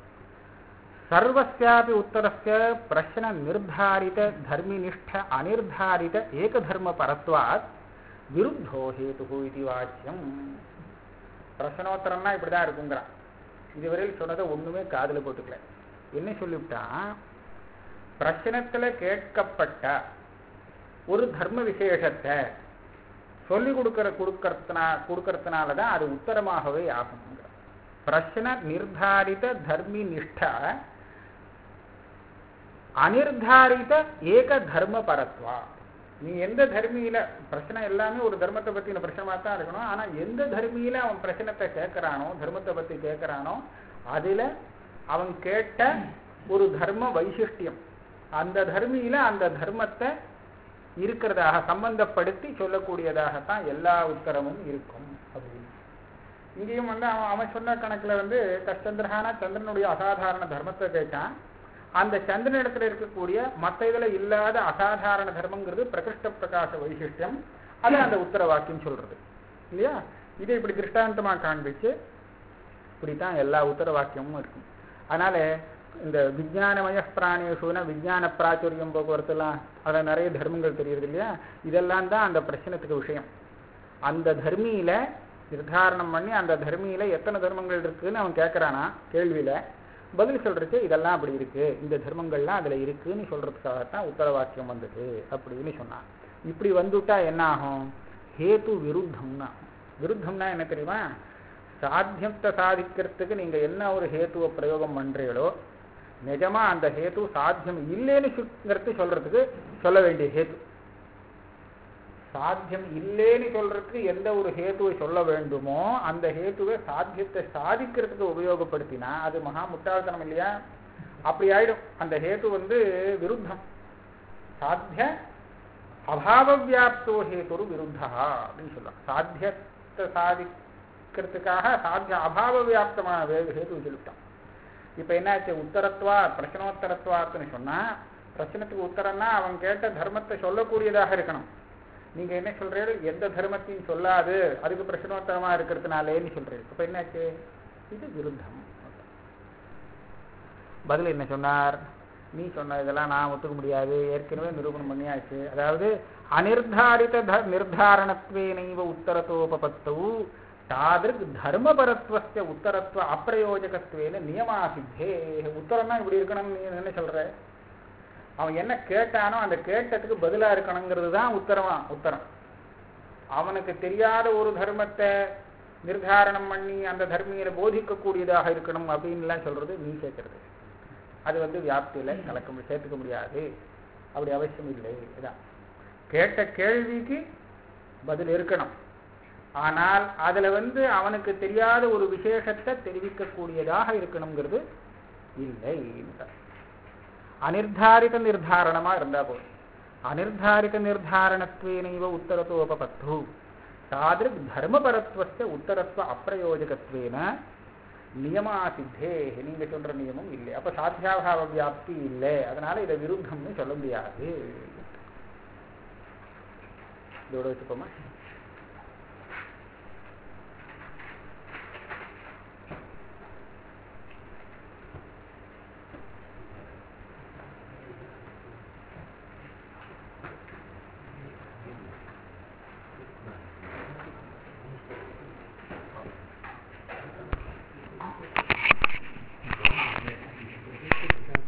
सर्वस्यापि उत्तरस्य प्रश्न निर्धारित धर्मिनिष्ठ अनिर्धारित एकधर्म परत्वात् விருத்தோ ஹேது இது வாக்கியம் பிரச்சனோத்தரம்னா இப்படிதான் இருக்குங்கிறான் இதுவரையில் சொன்னதை ஒண்ணுமே காதுல போட்டுக்கல என்ன சொல்லிவிட்டான் பிரச்சனத்துல கேட்கப்பட்ட ஒரு தர்ம விசேஷத்தை சொல்லி கொடுக்கற கொடுக்கறதுனா கொடுக்கறதுனால தான் அது உத்தரமாகவே ஆகுங்கிற பிரச்சன நிர்தாரித தர்மி நிஷ்ட அனிர்தாரித ஏக தர்ம பரத்வா நீ எந்த தர்மியில பிரச்சனை எல்லாமே ஒரு தர்மத்தை பத்தின பிரச்சனமா தான் இருக்கணும் ஆனா எந்த தர்மியில அவன் பிரச்சனத்தை கேட்கறானோ தர்மத்தை பத்தி கேட்கறானோ அதுல அவன் கேட்ட ஒரு தர்ம வைசிஷ்டியம் அந்த தர்மியில அந்த தர்மத்தை இருக்கிறதாக சம்பந்தப்படுத்தி சொல்லக்கூடியதாகத்தான் எல்லா உத்தரமும் இருக்கும் அப்படின்னு இங்கேயும் வந்து அவன் அவன் சொன்ன கணக்குல வந்து கஷ்டந்திரகான சந்திரனுடைய அசாதாரண தர்மத்தை கேட்டான் அந்த சந்திரன் இடத்துல இருக்கக்கூடிய மற்ற இதுல இல்லாத அசாதாரண தர்மங்கிறது பிரகிருஷ்ட பிரகாச வைசிஷ்டியம் அது அந்த உத்தர வாக்கியம் சொல்றது இல்லையா இதை இப்படி திருஷ்டாந்தமா காண்பிச்சு இப்படித்தான் எல்லா உத்தர வாக்கியமும் இருக்கும் அதனால இந்த விஜயானமய பிராணேஷுன விஜயான பிராச்சுரியம் போக்குவரத்துலாம் அதில் நிறைய தர்மங்கள் தெரியுது இல்லையா இதெல்லாம் தான் அந்த பிரச்சனத்துக்கு விஷயம் அந்த தர்மியில நிர்தாரணம் பண்ணி அந்த தர்மியில எத்தனை தர்மங்கள் இருக்குன்னு அவன் கேட்கறானா கேள்வியில பதில் சொல்றதுக்கு இதெல்லாம் அப்படி இருக்கு இந்த தர்மங்கள்லாம் அதுல இருக்குன்னு சொல்றதுக்காகத்தான் உத்தர வாக்கியம் வந்தது அப்படின்னு சொன்னான் இப்படி வந்துட்டா என்ன ஆகும் ஹேத்து விருத்தம்னா விருத்தம்னா என்ன தெரியுமா சாத்தியத்தை சாதிக்கிறதுக்கு நீங்க என்ன ஒரு ஹேத்துவ பிரயோகம் பண்றீங்களோ நிஜமா அந்த ஹேத்து சாத்தியம் இல்லைன்னு சுங்கிறது சொல்றதுக்கு சொல்ல வேண்டிய ஹேத்து சாத்தியம் இல்லைன்னு சொல்றதுக்கு எந்த ஒரு ஹேத்துவை சொல்ல வேண்டுமோ அந்த ஹேத்துவை சாத்தியத்தை சாதிக்கிறதுக்கு உபயோகப்படுத்தினா அது மகா முட்டாள்தனம் இல்லையா அப்படி ஆயிடும் அந்த ஹேத்து வந்து விருத்தம் சாத்திய அபாவ வியாப்தோ ஹேத்துரு விருத்தா அப்படின்னு சொல்லலாம் சாத்தியத்தை சாதிக்கிறதுக்காக சாத்திய அபாவ வியாப்தமான வே- ஹேத்து சொல்லிட்டான் இப்ப என்னாச்சு உத்தரத்வா பிரச்சனோத்தரத்வாத்துன்னு சொன்னா பிரச்சனத்துக்கு உத்தரம்னா அவன் கேட்ட தர்மத்தை சொல்லக்கூடியதாக இருக்கணும் நீங்க என்ன சொல்றீர்கள் எந்த தர்மத்தையும் சொல்லாது அதுக்கு பிரச்சனோத்தரமா இருக்கிறதுனாலேன்னு சொல்றீர்கள் இப்ப என்னாச்சு இது விருத்தம் பதில் என்ன சொன்னார் நீ சொன்ன இதெல்லாம் நான் ஒத்துக்க முடியாது ஏற்கனவே நிரூபணம் பண்ணியாச்சு அதாவது அனிர்தாரித த- நிர்தாரணத்வேனைவ உத்தரத்தோபபத்தவு தாதிருக் தர்மபரத்வஸ்ய உத்தரத்துவ அப்பிரயோஜகத்வேன நியமாசித்தே உத்தரம்னா இப்படி இருக்கணும்னு நீ என்ன சொல்ற அவன் என்ன கேட்டானோ அந்த கேட்டதுக்கு பதிலா இருக்கணுங்கிறது தான் உத்தரமா உத்தரம் அவனுக்கு தெரியாத ஒரு தர்மத்தை நிர்தாரணம் பண்ணி அந்த தர்மியில போதிக்கக்கூடியதாக இருக்கணும் அப்படின்லாம் சொல்றது நீ கேட்கறது அது வந்து வியாப்தியில கலக்க மு- சேர்த்துக்க முடியாது அப்படி அவசியம் இல்லை இதான் கேட்ட கேள்விக்கு பதில் இருக்கணும் ஆனால் அதுல வந்து அவனுக்கு தெரியாத ஒரு விசேஷத்தை தெரிவிக்கக்கூடியதாக இருக்கணுங்கிறது இல்லை அனிர்தாரித நிர்தாரணமா இருந்தா போதும் அனிர்தாரித நிர்தாரணத்வேனைவ உத்தரத்தோபபத்து தாதிருக் தர்மபரத்வஸ்ய உத்தரத்துவ அப்பிரயோஜகத்வேன நியமாசித்தே நீங்க சொல்ற நியமம் இல்லை அப்ப சாத்தியாபாவ வியாப்தி இல்லை அதனால இதை விருத்தம்னு சொல்ல முடியாது இதோட வச்சுப்போமா